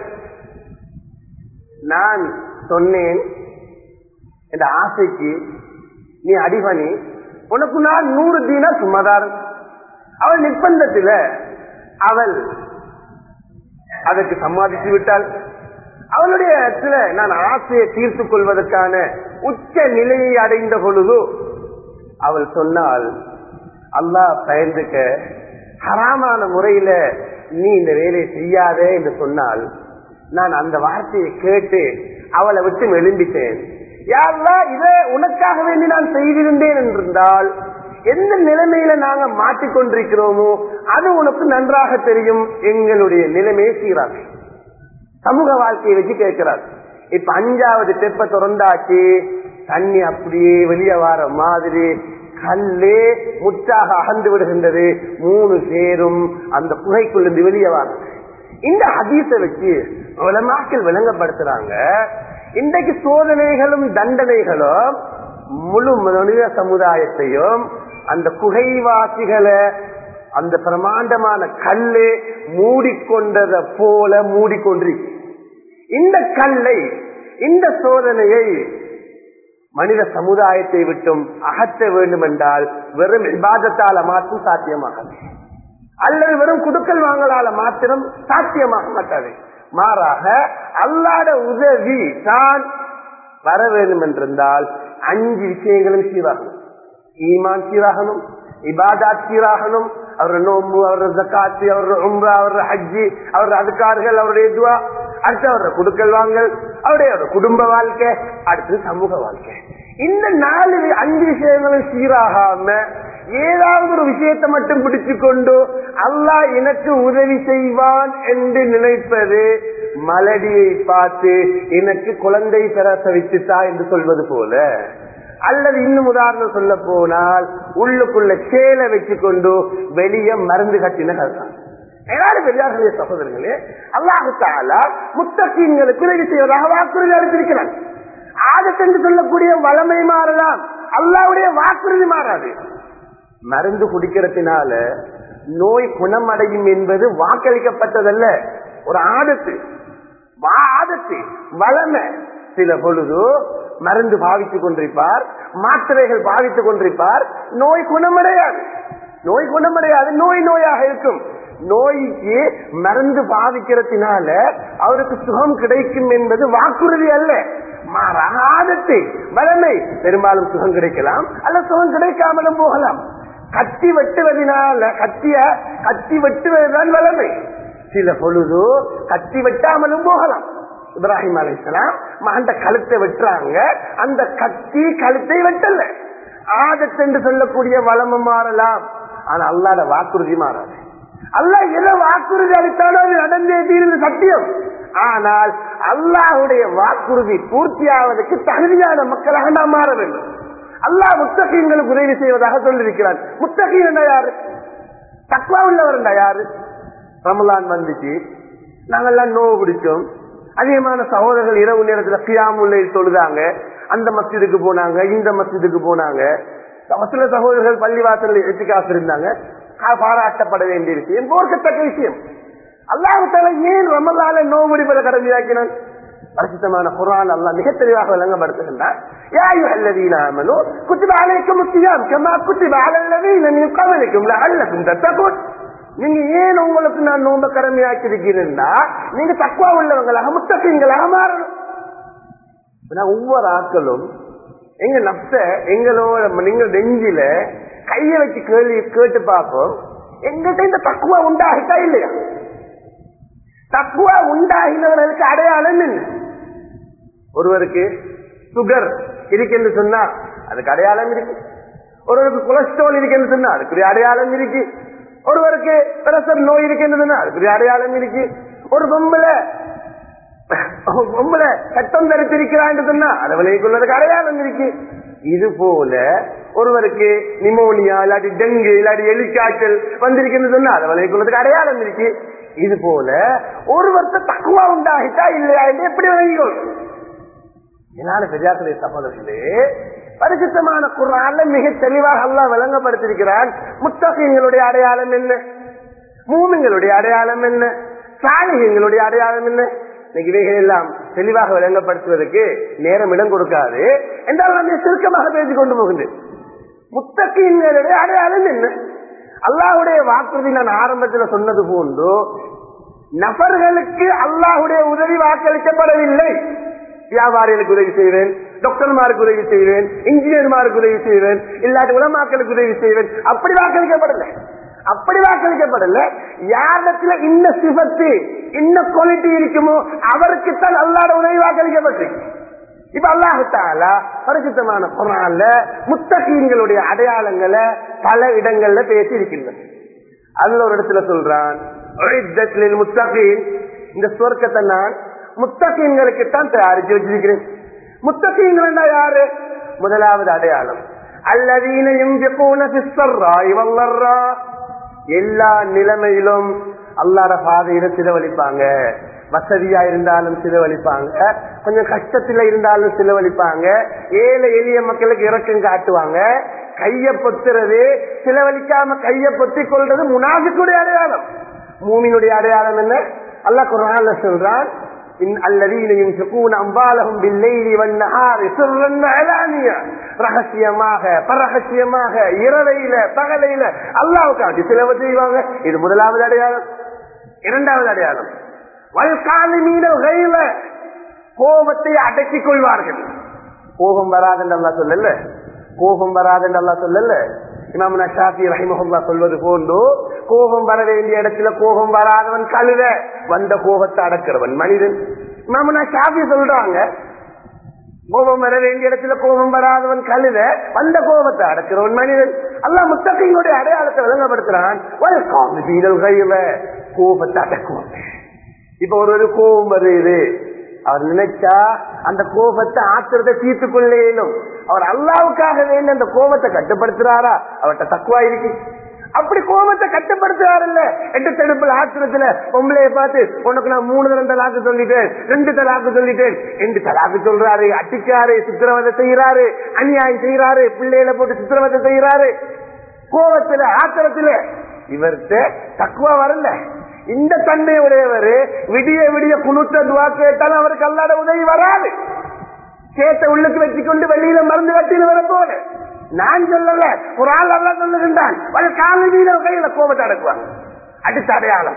நான் சொன்னேன் இந்த ஆசைக்கு நீ அடிபணி உனக்கு நான் நூறு தீனார் சும்மாதார் அவள் நிர்பந்தத்தில் அவள் அதற்கு சம்பாதித்து விட்டாள் அவளுடைய இடத்துல நான் ஆசையை தீர்த்துக் கொள்வதற்கான உச்ச நிலையை அடைந்த பொழுது அவள் சொன்னால் அல்லாஹ் பயந்துக்க ஹராமான முறையில நீ இந்த வேலையை செய்யாதே என்று சொன்னால் நான் அந்த வார்த்தையை கேட்டு அவளை விட்டு எழும்பிட்டேன் யாரெல்லாம் இதை உனக்காக வேண்டி நான் செய்திருந்தேன் என்றிருந்தால் எந்த நிலைமையில நாங்க மாட்டிக்கொண்டிருக்கிறோமோ அது உனக்கு நன்றாக தெரியும் எங்களுடைய நிலைமையை சீராக சமூக வாழ்க்கையை வச்சு கேட்கிறார் இப்ப அஞ்சாவது தெப்ப திறந்தாச்சு தண்ணி அப்படியே வெளியே வர மாதிரி கல்லே முற்றாக அகந்து விடுகின்றது மூணு பேரும் அந்த குகைக்குள்ளிருந்து வெளியே வர இந்த ஹதீஸை வச்சு உலமாக்கள் விளங்கப்படுத்துறாங்க இன்றைக்கு சோதனைகளும் தண்டனைகளும் முழு மனித சமுதாயத்தையும் அந்த குகைவாசிகளை அந்த பிரமாண்டமான கல்லு மூடிக்கொண்டதை போல மூடிக்கொண்டிருக்கு இந்த கல்லை இந்த சோதனையை மனித சமுதாயத்தை விட்டும் அகற்ற வேண்டும் என்றால் வெறும் விவாதத்தால மாற்றும் சாத்தியமாகாது அல்லது வெறும் குடுக்கல் வாங்கலால மாத்திரம் சாத்தியமாக மாட்டாது மாறாக அல்லாத உதவி தான் வர வேண்டும் என்றிருந்தால் அஞ்சு விஷயங்களும் சீராகணும் ஈமான் சீராகணும் இபாதாத் சீராகணும் அவருடைய நோம்பு அவருடைய ஜக்காத்து அவருடைய உம்ரா அவருடைய ஹஜ்ஜி அவருடைய அதுக்கார்கள் அவருடைய துவா அடுத்து அவருடைய குடுக்கல் வாங்கல் அவருடைய குடும்ப வாழ்க்கை அடுத்து சமூக வாழ்க்கை இந்த நாலு அஞ்சு விஷயங்களும் சீராகாம ஏதாவது ஒரு விஷயத்தை மட்டும் பிடிச்சு கொண்டு அல்லாஹ் எனக்கு உதவி செய்வான் என்று நினைப்பது மலடியை பார்த்து எனக்கு குழந்தை பிரசவித்துத்தா என்று சொல்வது போல அல்லது இன்னும் உதாரணம் சொல்ல போனால் உள்ளுக்குள்ள சேலை வச்சு கொண்டு வெளியே மருந்து கட்டின கருதான் ஏதாவது பெரியார்களே சகோதரர்களே அல்லாஹு தாலா முத்தகீன்களுக்கு உதவி செய்வதாக வாக்குறுதி அளித்திருக்கிறான் ஆதத்தென்று சொல்லக்கூடிய வளமை மாறலாம் அல்லாவுடைய வாக்குறுதி மாறாது மருந்து குடிக்கிறதுனால நோய் குணமடையும் என்பது வாக்களிக்கப்பட்டதல்ல ஒரு ஆதத்து ஆதத்து வளமை சில பொழுது மருந்து பாவித்துக் கொண்டிருப்பார் மாத்திரைகள் பாவித்துக் கொண்டிருப்பார் நோய் குணமடையாது நோய் குணமடையாது நோய் நோயாக இருக்கும் நோய்க்கு மருந்து பாவிக்கிறதுனால அவருக்கு சுகம் கிடைக்கும் என்பது வாக்குறுதி அல்ல மாறாக ஆதத்து வளமை பெரும்பாலும் சுகம் கிடைக்கலாம் அல்ல சுகம் கிடைக்காமலும் போகலாம் கத்தி வெட்டுவதனால கத்திய கத்தி வெட்டுவதுதான் வளமை சில பொழுது கத்தி வெட்டாமலும் போகலாம் இப்ராஹிம் அலிஸ்லாம் மகண்ட கழுத்தை வெட்டுறாங்க அந்த கத்தி கழுத்தை வெட்டல ஆதத்தென்று சொல்லக்கூடிய வளமும் மாறலாம் ஆனா அல்லாத வாக்குறுதி மாறாது அல்லாஹ் எதை வாக்குறுதி அளித்தாலும் அது நடந்தே தீர்ந்து சத்தியம் ஆனால் அல்லாஹுடைய வாக்குறுதி பூர்த்தியாவதற்கு தகுதியான மக்களாக நாம் மாற வேண்டும் அல்லாஹ் முத்தகீன்களுக்கு உதவி செய்வதாக சொல்லியிருக்கிறார் முத்தகீன் என்ற யாரு தக்குவா உள்ளவர் யாரு ரமலான் வந்துச்சு நாங்கெல்லாம் நோவு பிடிச்சோம் அதிகமான சகோதரர்கள் இரவு நேரத்தில் கியாமுல்லை தொழுதாங்க அந்த மஸ்ஜிதுக்கு போனாங்க இந்த மஸ்ஜிதுக்கு போனாங்க சில சகோதரர்கள் பள்ளிவாசல் எட்டுக்காசு இருந்தாங்க பாராட்டப்பட வேண்டிய விஷயம் போர்க்கத்தக்க விஷயம் அல்லாஹால ஏன் ரமலால நோவுடிப்பதை கடமையாக்கினான் பரிசுத்தமான குரான் அல்லா மிக தெளிவாக விளங்கப்படுத்துகின்றார் நீங்க ஏன் உங்களுக்கு நான் நோம்ப கடமையாக்கி இருக்கிறேன்னா நீங்க தக்குவா உள்ளவங்களாக முத்தகங்களாக மாறணும் ஒவ்வொரு ஆட்களும் எங்க நப்ச எங்களோட நீங்க நெஞ்சில கைய வச்சு கேள்வி கேட்டு பார்ப்போம் எங்கிட்ட இந்த தக்குவா உண்டாகிட்டா இல்லையா தக்குவா உண்டாகினவர்களுக்கு அடையாளம் என்ன ஒருவருக்கு சுகர் இருக்குன்னு சொன்னா அதுக்கு அடையாளம் இருக்கு ஒருவருக்கு கொலஸ்ட்ரால் இருக்குன்னு சொன்னா அதுக்குரிய அடையாளம் இருக்கு ஒருவருக்கு பிரஷர் நோய் இருக்குன்னு சொன்னா அதுக்குரிய அடையாளம் இருக்கு ஒரு பொம்பளை பொம்பளை சட்டம் தரித்திருக்கிறான்னு சொன்னா அதை விளைவிக்குள்ளதுக்கு அடையாளம் இருக்கு இது போல ஒருவருக்கு நிமோனியா இல்லாட்டி டெங்கு இல்லாட்டி எலிக்காய்ச்சல் வந்திருக்குன்னு சொன்னா அதை விளைவிக்குள்ளதுக்கு அடையாளம் இருக்கு இது போல ஒருவர்த்த தக்குவா உண்டாகிட்டா இல்லையா என்று எப்படி விளங்கிக்கொள்ளும் என்னால பெரியார்களே சகோதரர்களே பரிசுத்தமான குரான்ல மிக தெளிவாக அல்லா விளங்கப்படுத்திருக்கிறான் முத்தகங்களுடைய அடையாளம் என்ன மூமிங்களுடைய அடையாளம் என்ன சாலிகங்களுடைய அடையாளம் என்ன இன்னைக்கு இவைகள் எல்லாம் தெளிவாக விளங்கப்படுத்துவதற்கு நேரம் இடம் கொடுக்காது என்றால் நம்ம சுருக்கமாக பேசிக் கொண்டு போகின்றேன் முத்தகங்களுடைய அடையாளம் என்ன அல்லாஹுடைய வாக்குறுதி நான் ஆரம்பத்தில் சொன்னது போன்று நபர்களுக்கு அல்லாஹுடைய உதவி வாக்களிக்கப்படவில்லை வியாபாரிகளுக்கு உதவி செய்வேன் டாக்டர்மாருக்கு உதவி செய்வேன் இன்ஜினியர்மாருக்கு உதவி செய்வேன் இல்லாட்டி உலமாக்களுக்கு உதவி செய்வேன் அப்படி வாக்களிக்கப்படல அப்படி வாக்களிக்கப்படல யாரிடத்துல இந்த சிபத்து இந்த குவாலிட்டி இருக்குமோ அவருக்குத்தான் அல்லாட உதவி வாக்களிக்கப்பட்டு இப்ப அல்லாஹால பரிசுத்தமான குரான்ல முத்தகீன்களுடைய அடையாளங்களை பல இடங்கள்ல பேசி இருக்கின்றது அதுல ஒரு இடத்துல சொல்றான் முத்தகீன் இந்த சுவர்க்கத்தை நான் முத்தகீன்களுக்கு தான் தயாரிச்சு வச்சிருக்கிறேன் முத்தகீன்கள் யாரு முதலாவது அடையாளம் அல்லதீனையும் எல்லா நிலைமையிலும் அல்லாட பாதையில செலவழிப்பாங்க வசதியா இருந்தாலும் செலவழிப்பாங்க கொஞ்சம் கஷ்டத்துல இருந்தாலும் செலவழிப்பாங்க ஏழை எளிய மக்களுக்கு இறக்கம் காட்டுவாங்க கைய பொத்துறது செலவழிக்காம கைய பொத்திக் கொள்றது முனாஃபிக்குடைய அடையாளம் மூமினுடைய அடையாளம் என்ன அல்லாஹ் குர்ஆன்ல சொல்றான் இன் அல்லதீன யுன்ஃபிகூன அம்வாலஹும் பில்லைலி வன்னஹாரி சிர்ரன் அலானியா ரகசியமாக பரகசியமாக இரவையில பகலையில அல்லாஹ்வுக்காக செலவு செய்வாங்க இது முதலாவது அடையாளம் இரண்டாவது அடையாளம் வல்காலிமீன கையில கோபத்தை அடக்கிக் கொள்வார்கள் கோபம் வராதுன்னு அல்லா சொல்லல கோபம் வராதுன்னு அல்லா சொல்லல இமாமுனா ஷாஃபி ரஹிமஹுல்லா சொல்வது போன்று கோபம் வர வேண்டிய இடத்துல கோபம் வராதவன் கழுத வந்த கோபத்தை அடக்கிறவன் மனிதன் இமாமுனா ஷாஃபி சொல்றாங்க கோபம் வர வேண்டிய இடத்துல கோபம் வராதவன் கழுத வந்த கோபத்தை அடக்கிறவன் மனிதன் அல்லா முத்தகையினுடைய அடையாளத்தை விளங்கப்படுத்துறான் கையில கோபத்தை அடக்குவாங்க இப்ப ஒரு ஒரு கோபம் வருது அவர் நினைச்சா அந்த கோபத்தை ஆத்திரத்தை தீர்த்து கொள்ளேனும் அவர் அல்லாவுக்காக வேண்டி அந்த கோபத்தை கட்டுப்படுத்துறாரா அவர்கிட்ட தக்குவா இருக்கு அப்படி கோபத்தை கட்டுப்படுத்துறாரு இல்ல எட்டு தடுப்புல ஆத்திரத்துல பொம்பளைய பார்த்து உனக்கு நான் மூணு தரம் தலாக்கு சொல்லிட்டேன் ரெண்டு தலாக்கு சொல்லிட்டேன் ரெண்டு தலாக்கு சொல்றாரு அட்டிக்காரு சித்திரவதை செய்யறாரு அநியாயம் செய்யறாரு பிள்ளையில போட்டு சித்திரவதை செய்யறாரு கோபத்துல ஆத்திரத்துல இவர்கிட்ட தக்குவா வரல இந்த தன்மையுடையவர் விடிய விடிய குணுத்த துவா கேட்டாலும் அவருக்கு அல்லாத உதவி வராது சேத்த உள்ளுக்கு வச்சுக்கொண்டு வெளியில மருந்து கட்டின்னு வர போல நான் சொல்லல ஒரு ஆள் அல்ல சொல்லுகின்றான் கால வீர கையில கோபத்தை அடக்குவாங்க அடுத்த அடையாளம்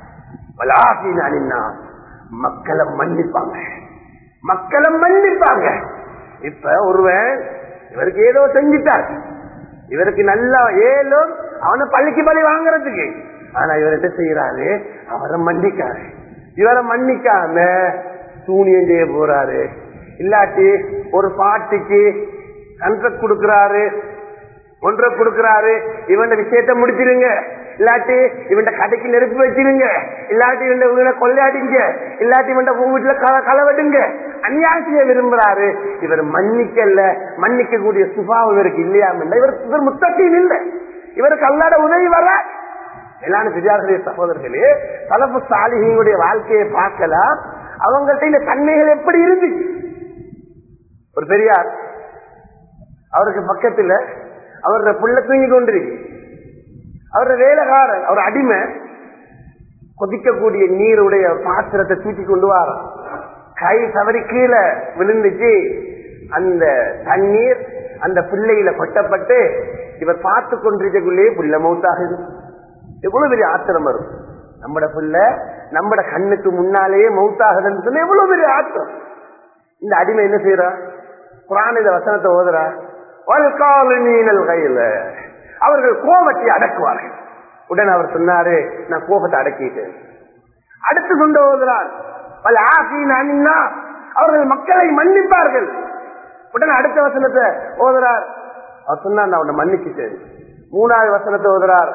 மக்களை மன்னிப்பாங்க மக்களை மன்னிப்பாங்க இப்ப ஒருவன் இவருக்கு ஏதோ செஞ்சிட்டார் இவருக்கு நல்லா ஏலும் அவனை பள்ளிக்கு பள்ளி வாங்குறதுக்கு ஆனா இவர் என்ன செய்யறாரு அவரை மன்னிக்காரு இவரை மன்னிக்காம சூனியம் செய்ய போறாரு இல்லாட்டி ஒரு பாட்டுக்கு கன்ட்ரக்ட் கொடுக்கிறாரு ஒன்றை கொடுக்கிறாரு இவன் விஷயத்த முடிச்சிருங்க இல்லாட்டி இவன் கடைக்கு நெருப்பு வச்சிருங்க இல்லாட்டி இவன் வீட கொள்ளையாடிங்க இல்லாட்டி இவன் வீட்டுல களவெடுங்க அநியாயம் செய்ய விரும்புறாரு இவர் மன்னிக்கல மன்னிக்க கூடிய சுபாவம் இவருக்கு இல்லையாம இவர் இவர் முத்தத்தையும் இல்லை இவருக்கு அல்லாட உதவி வர எல்லாரும் பெரியார்களே சகோதரர்களே தலப்பு சாலிகளுடைய வாழ்க்கையை பார்க்கலாம் அவங்கள்ட்ட இந்த தன்மைகள் எப்படி இருந்துச்சு ஒரு பெரியார் அவருக்கு பக்கத்துல அவரோட புள்ள தூங்கி கொண்டிருக்கு அவரோட வேலைக்காரன் அவர் அடிமை கொதிக்கக்கூடிய நீருடைய பாத்திரத்தை தூக்கி கொண்டு வர கை தவறி கீழே விழுந்துச்சு அந்த தண்ணீர் அந்த பிள்ளையில கொட்டப்பட்டு இவர் பார்த்து கொண்டிருக்கக்குள்ளே புள்ள மௌத்தாகுது எவ்வளவு பெரிய ஆத்திரம் வரும் நம்மட புள்ள நம்மட கண்ணுக்கு முன்னாலேயே மௌத்தாகுதுன்னு சொன்ன எவ்வளவு பெரிய ஆத்திரம் இந்த அடிமை என்ன செய்யறா குரான் இந்த வசனத்தை ஓதுறா நீனல் கையில அவர்கள் கோபத்தை அடக்குவார்கள் உடனே அவர் சொன்னாரு நான் கோபத்தை அடக்கிட்டேன் அடுத்து கொண்டு ஓதுறார் பல ஆசீனா அவர்கள் மக்களை மன்னிப்பார்கள் உடனே அடுத்த வசனத்தை ஓதுறார் அவர் சொன்னார் நான் உன்னை மன்னிச்சுட்டேன் மூணாவது வசனத்தை ஓதுறார்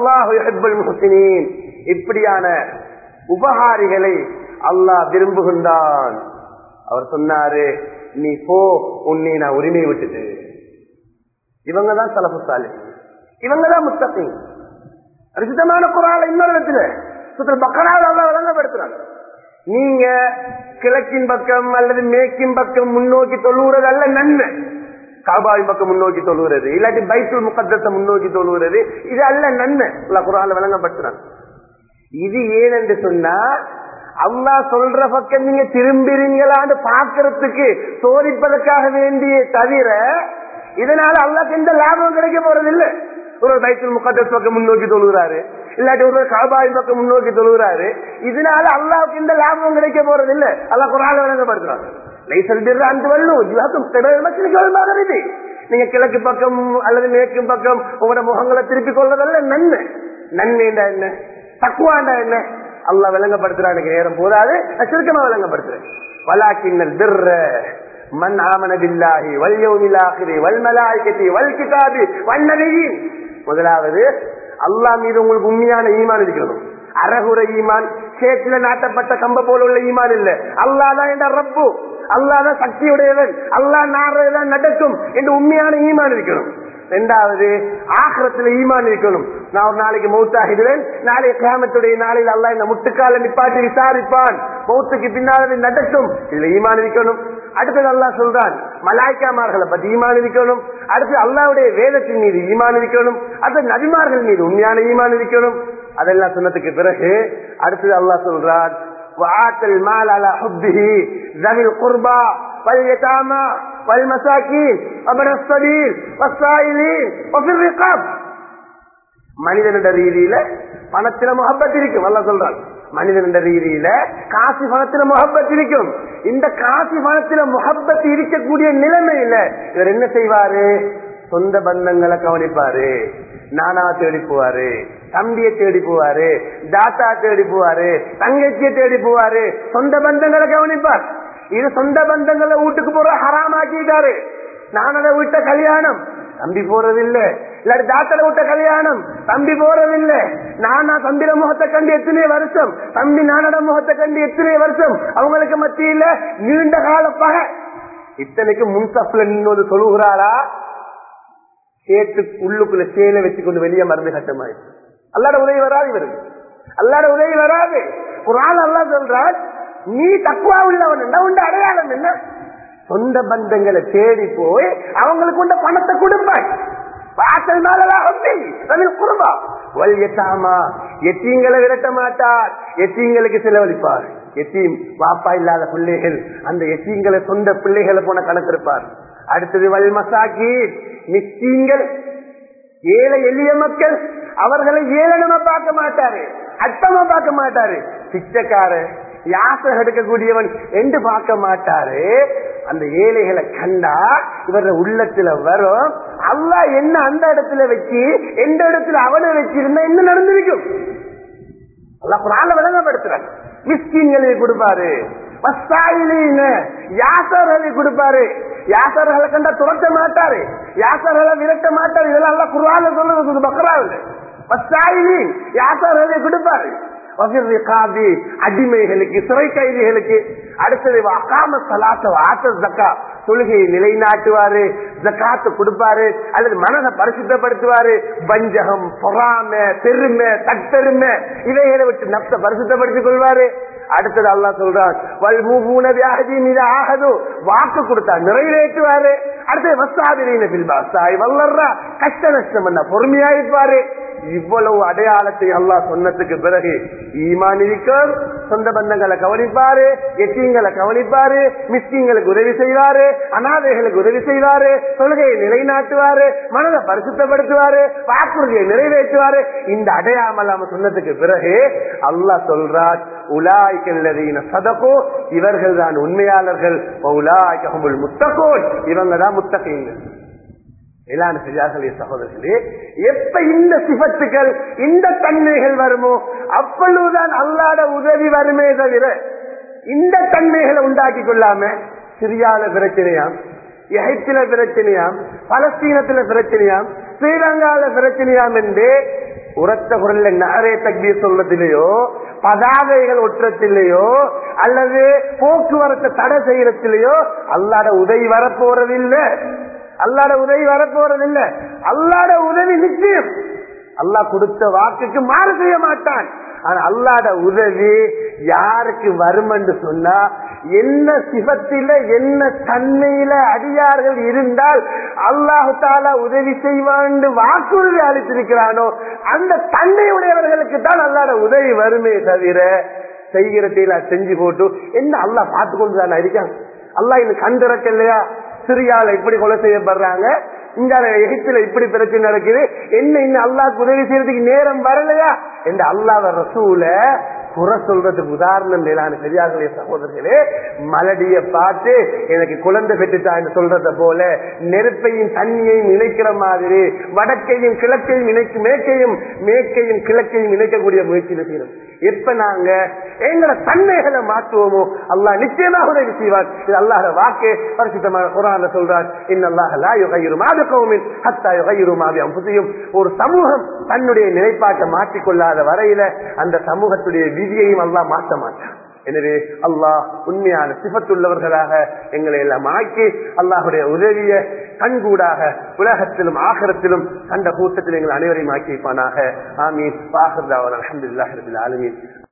இப்படியான உபகாரிகளை அல்லாஹ் விரும்புகின்றான் அவர் சொன்னாரு நீ போ உன்னை நான் உரிமை விட்டுட்டு இவங்க தான் சலபுசாலி இவங்க தான் முத்தகி ரிசிதமான குரால இன்னொரு இடத்துல சுத்தல் பக்கரால் அல்லா விளங்கப்படுத்துறாங்க நீங்க கிழக்கின் பக்கம் அல்லது மேற்கின் பக்கம் முன்னோக்கி தொழுகிறது அல்ல நன்மை காபாவின் பக்கம் முன்னோக்கி தொழுகிறது இல்லாட்டி பைத்துல் முகத்தத்தை முன்னோக்கி தொழுகிறது இது அல்ல நன்மை குரால விளங்கப்படுத்துறாங்க இது ஏன் என்று சொன்னா அல்லா சொல்ற பக்கம் நீங்க திரும்புறீங்களான்னு பாக்குறதுக்கு சோதிப்பதற்காக வேண்டிய தவிர இதனால அல்லாக்கு எந்த லாபம் கிடைக்க போறது இல்ல ஒரு பைத்துல் முகத்தஸ் பக்கம் முன்னோக்கி தொழுகிறாரு இல்லாட்டி ஒரு காபாவின் பக்கம் முன்னோக்கி தொழுகிறாரு இதனால அல்லாவுக்கு எந்த லாபம் கிடைக்க போறது இல்ல அல்லா குரால விளங்கப்படுத்துறாங்க லைசல் பிற அந்த வள்ளும் நீங்க கிழக்கு பக்கம் அல்லது மேற்கு பக்கம் உங்களோட முகங்களை திருப்பிக் கொள்வதல்ல நன்மை நன்மைண்டா என்ன தக்குவாண்டா என்ன அல்லா விளங்கப்படுத்துறா எனக்கு நேரம் போதாது சுருக்கமா விளங்கப்படுத்துறேன் வலாக்கின்னல் பிர்ர மண் ஆமன பில்லாஹி வல்யோமிலாகிரி வல்மலாய்கத்தி வல்கிதாபி வல்லனையின் முதலாவது அல்லாஹ் மீது உங்களுக்கு உண்மையான ஈமான் இருக்கணும் அறகுற ஈமான் சேற்றில நாட்டப்பட்ட கம்ப போல உள்ள ஈமான் இல்ல அல்லாதான் என்ற ரப்பு அல்லாதான் சக்தியுடையவன் அல்லா நாடுறதுதான் நடக்கும் என்று உண்மையான ஈமான் இருக்கணும் ரெண்டாவது ஆக்கிரத்துல ஈமான் இருக்கணும் நான் ஒரு நாளைக்கு மௌத்தாகிடுவேன் நாளை கிராமத்துடைய நாளில் அல்லா இந்த முட்டுக்கால நிப்பாட்டி விசாரிப்பான் மௌத்துக்கு பின்னால் இது நடக்கும் இதுல ஈமான் இருக்கணும் அடுத்தது அல்லாஹ் சொல்றான் மலாய்க்காமார்களை பத்தி ஈமான் இருக்கணும் அடுத்து அல்லாவுடைய வேதத்தின் மீது ஈமான் இருக்கணும் அடுத்து நபிமார்கள் மீது உண்மையான ஈமான் இருக்கணும் அதெல்லாம் சொன்னதுக்கு பிறகு அடுத்தது அல்லாஹ் சொல்றான் وآت المال على حبه ذوي القربى واليتامى والمساكين وابن السبيل والسائلين وفي الرقاب மனிதனிட ரீதியில பணத்தில முகப்பத் இருக்கும் அல்ல சொல்றான் மனிதனிட ரீதியில காசு பணத்தில முகப்பத் இருக்கும் இந்த காசு பணத்தில முகப்பத் இருக்கக்கூடிய நிலைமையில இவர் என்ன செய்வாரு சொந்த பந்தங்களை கவனிப்பாரு நானா தேடி போவாரு தம்பியை தேடி போவாரு தாத்தா தேடி போவாரு தங்கச்சியை தேடி போவாரு சொந்த பந்தங்களை கவனிப்பார் இது சொந்த பந்தங்களை வீட்டுக்கு போற ஹராமாக்கிட்டாரு நான் அதை விட்ட கல்யாணம் தம்பி போறதில்லை இல்லாட்டி தாத்தல விட்ட கல்யாணம் தம்பி போறதில்லை நானா தம்பிட முகத்தை கண்டு எத்தனை வருஷம் தம்பி நானட முகத்தை கண்டு எத்தனை வருஷம் அவங்களுக்கு மத்தியில நீண்ட கால பகை இத்தனைக்கு முன்சப்ல நின்று சொல்லுகிறாரா சேத்து உள்ளுக்குள்ள சேலை வச்சு கொண்டு வெளியே மருந்து கட்டமாயிடுச்சு அல்லாட உதவி வராது இவருக்கு அல்லாட உதவி வராது ஒரு ஆள் அல்லா சொல்றான் நீ தக்குவா உள்ளவன் உண்ட அடையாளம் என்ன சொந்த பந்தங்களை தேடி போய் அவங்களுக்கு உண்ட பணத்தை கொடுப்பாய் வாசல் குடும்பா எத்தீங்களை விரட்ட மாட்டார் எத்தீங்களுக்கு செலவழிப்பார் எத்தீம் வாப்பா இல்லாத பிள்ளைகள் அந்த எத்தீங்களை சொந்த பிள்ளைகளை போன கணக்கெடுப்பார் அடுத்தது வல் மசாக்கி மிஸ்கீங்கள் ஏழை எளிய மக்கள் அவர்களை ஏளனமா பார்க்க மாட்டாரு அட்டமா பார்க்க மாட்டாரு பிச்சைக்கார யாசம் எடுக்கக்கூடியவன் என்று பார்க்க மாட்டாரு அந்த ஏழைகளை கண்டா இவர உள்ளத்துல வரும் அல்லா என்ன அந்த இடத்துல வச்சு எந்த இடத்துல அவனை வச்சிருந்தா என்ன நடந்திருக்கும் அல்லா குரான விளங்கப்படுத்துறான் மிஸ்கின்களை கொடுப்பாரு யாசர்களை கொடுப்பாரு யாசர்களை கண்டா துரத்த மாட்டாரு யாசர்களை விரட்ட மாட்டாரு இதெல்லாம் அல்லா குரான சொல்றது பக்கராவில் யாசர்களை கொடுப்பாரு அடிமைகளுக்கு சிறை கைதிகளுக்கு அடுத்தது அகாம சலாத்த ஆத்த ஜக்கா தொழுகையை நிலைநாட்டுவாரு ஜக்காத்து கொடுப்பாரு அல்லது மனதை பரிசுத்தப்படுத்துவாரு பஞ்சகம் பொறாம பெருமை தட்டெருமை இவைகளை விட்டு நப்த பரிசுத்தப்படுத்திக் கொள்வாரு அடுத்தது அல்லா சொல்றான் வல்மூன வியாதி மீது ஆகதோ வாக்கு கொடுத்தா நிறைவேற்றுவாரு அடுத்தது வசாதிரின பில்பாசாய் வல்லர்றா கஷ்ட நஷ்டம் என்ன பொறுமையா இருப்பாரு இவ்வளவு அடையாளத்தை அல்லாஹ் சொன்னதுக்கு பிறகு ஈமான் இருக்கும் சொந்த பந்தங்களை கவனிப்பாரு எட்டியங்களை கவனிப்பாரு மிஸ்கிங்களுக்கு உதவி செய்வாரு அனாதைகளுக்கு உதவி செய்வாரு தொழுகையை நிலைநாட்டுவாரு மனதை பரிசுத்தப்படுத்துவாரு வாக்குறுதியை நிறைவேற்றுவாரு இந்த அடையாமல் சொன்னதுக்கு பிறகு அல்லாஹ் சொல்றார் உலாய்க்கல்லதீன சதகோ இவர்கள் தான் உண்மையாளர்கள் உலாய்க்கமுல் முத்தகோன் இவங்க தான் முத்தகைங்கள் மேலான பெரியார்களே சகோதரர்களே எப்ப இந்த சிபத்துக்கள் இந்த தன்மைகள் வருமோ அப்பொழுதுதான் அல்லாத உதவி வருமே தவிர இந்த தன்மைகளை உண்டாக்கி கொள்ளாம சிரியால பிரச்சனையாம் எகிப்தில பிரச்சனையாம் பலஸ்தீனத்துல பிரச்சனையாம் ஸ்ரீலங்கால பிரச்சனையாம் என்று உரத்த குரல்ல நகரே தக்பீ சொல்றதிலேயோ பதாகைகள் ஒற்றத்திலேயோ அல்லது போக்குவரத்தை தடை செய்யறதிலேயோ அல்லாட உதவி வரப்போறதில்லை அல்லாட உதவி வரப்போறதில்லை அல்லாட உதவி நிச்சயம் அல்லாஹ் கொடுத்த வாக்குக்கு மாறு செய்ய மாட்டான் ஆனா அல்லாட உதவி யாருக்கு வரும் என்று சொன்னா என்ன சிவத்தில என்ன தன்மையில அடியார்கள் இருந்தால் அல்லாஹு தாலா உதவி செய்வான் வாக்குறுதி அளித்திருக்கிறானோ அந்த தன்மையுடையவர்களுக்கு தான் அல்லாட உதவி வருமே தவிர செய்கிறதையில செஞ்சு போட்டு என்ன அல்லாஹ் பார்த்து கொண்டு தானே இருக்கான் அல்லாஹ் இன்னும் கண்டிறக்க இல்லையா சிரியால இப்படி கொலை செய்யப்படுறாங்க இந்த எகிப்துல இப்படி பிரச்சனை நடக்குது என்ன இன்னும் அல்லாஹ் உதவி செய்யறதுக்கு நேரம் வரலையா இந்த அல்லாஹ் ரசூல குறை சொல்றதுக்கு உதாரணம் மேலான பெரியார்களே சகோதரர்களே மலடிய பார்த்து எனக்கு குழந்தை பெற்றுட்டான்னு சொல்றத போல நெருப்பையும் தண்ணியையும் இணைக்கிற மாதிரி வடக்கையும் கிழக்கையும் இணைக்கு மேற்கையும் மேற்கையும் கிழக்கையும் இணைக்கக்கூடிய முயற்சி செய்யணும் எப்ப நாங்க எங்களை தன்மைகளை மாற்றுவோமோ அல்லாஹ் நிச்சயமாக உதவி செய்வார் இது அல்லாஹ் வாக்கு பரிசுத்தமான குரான சொல்றார் இன்னல்லாஹும் ஒரு சமூகம் தன்னுடைய நிலைப்பாட்டை மாற்றிக்கொள்ளாத வரையில அந்த சமூகத்துடைய விதியையும் அல்லாஹ் மாற்ற மாட்டான் எனவே அல்லாஹ் உண்மையான சிபத்துள்ளவர்களாக எங்களை எல்லாம் ஆக்கி அல்லாஹுடைய உதவிய கண்கூடாக உலகத்திலும் ஆகரத்திலும் கண்ட கூட்டத்தில் எங்கள் அனைவரையும் ஆக்கி வைப்பானாக ஆமீன் பாஹர் அலமதுல்லாஹ் ஆலமீன்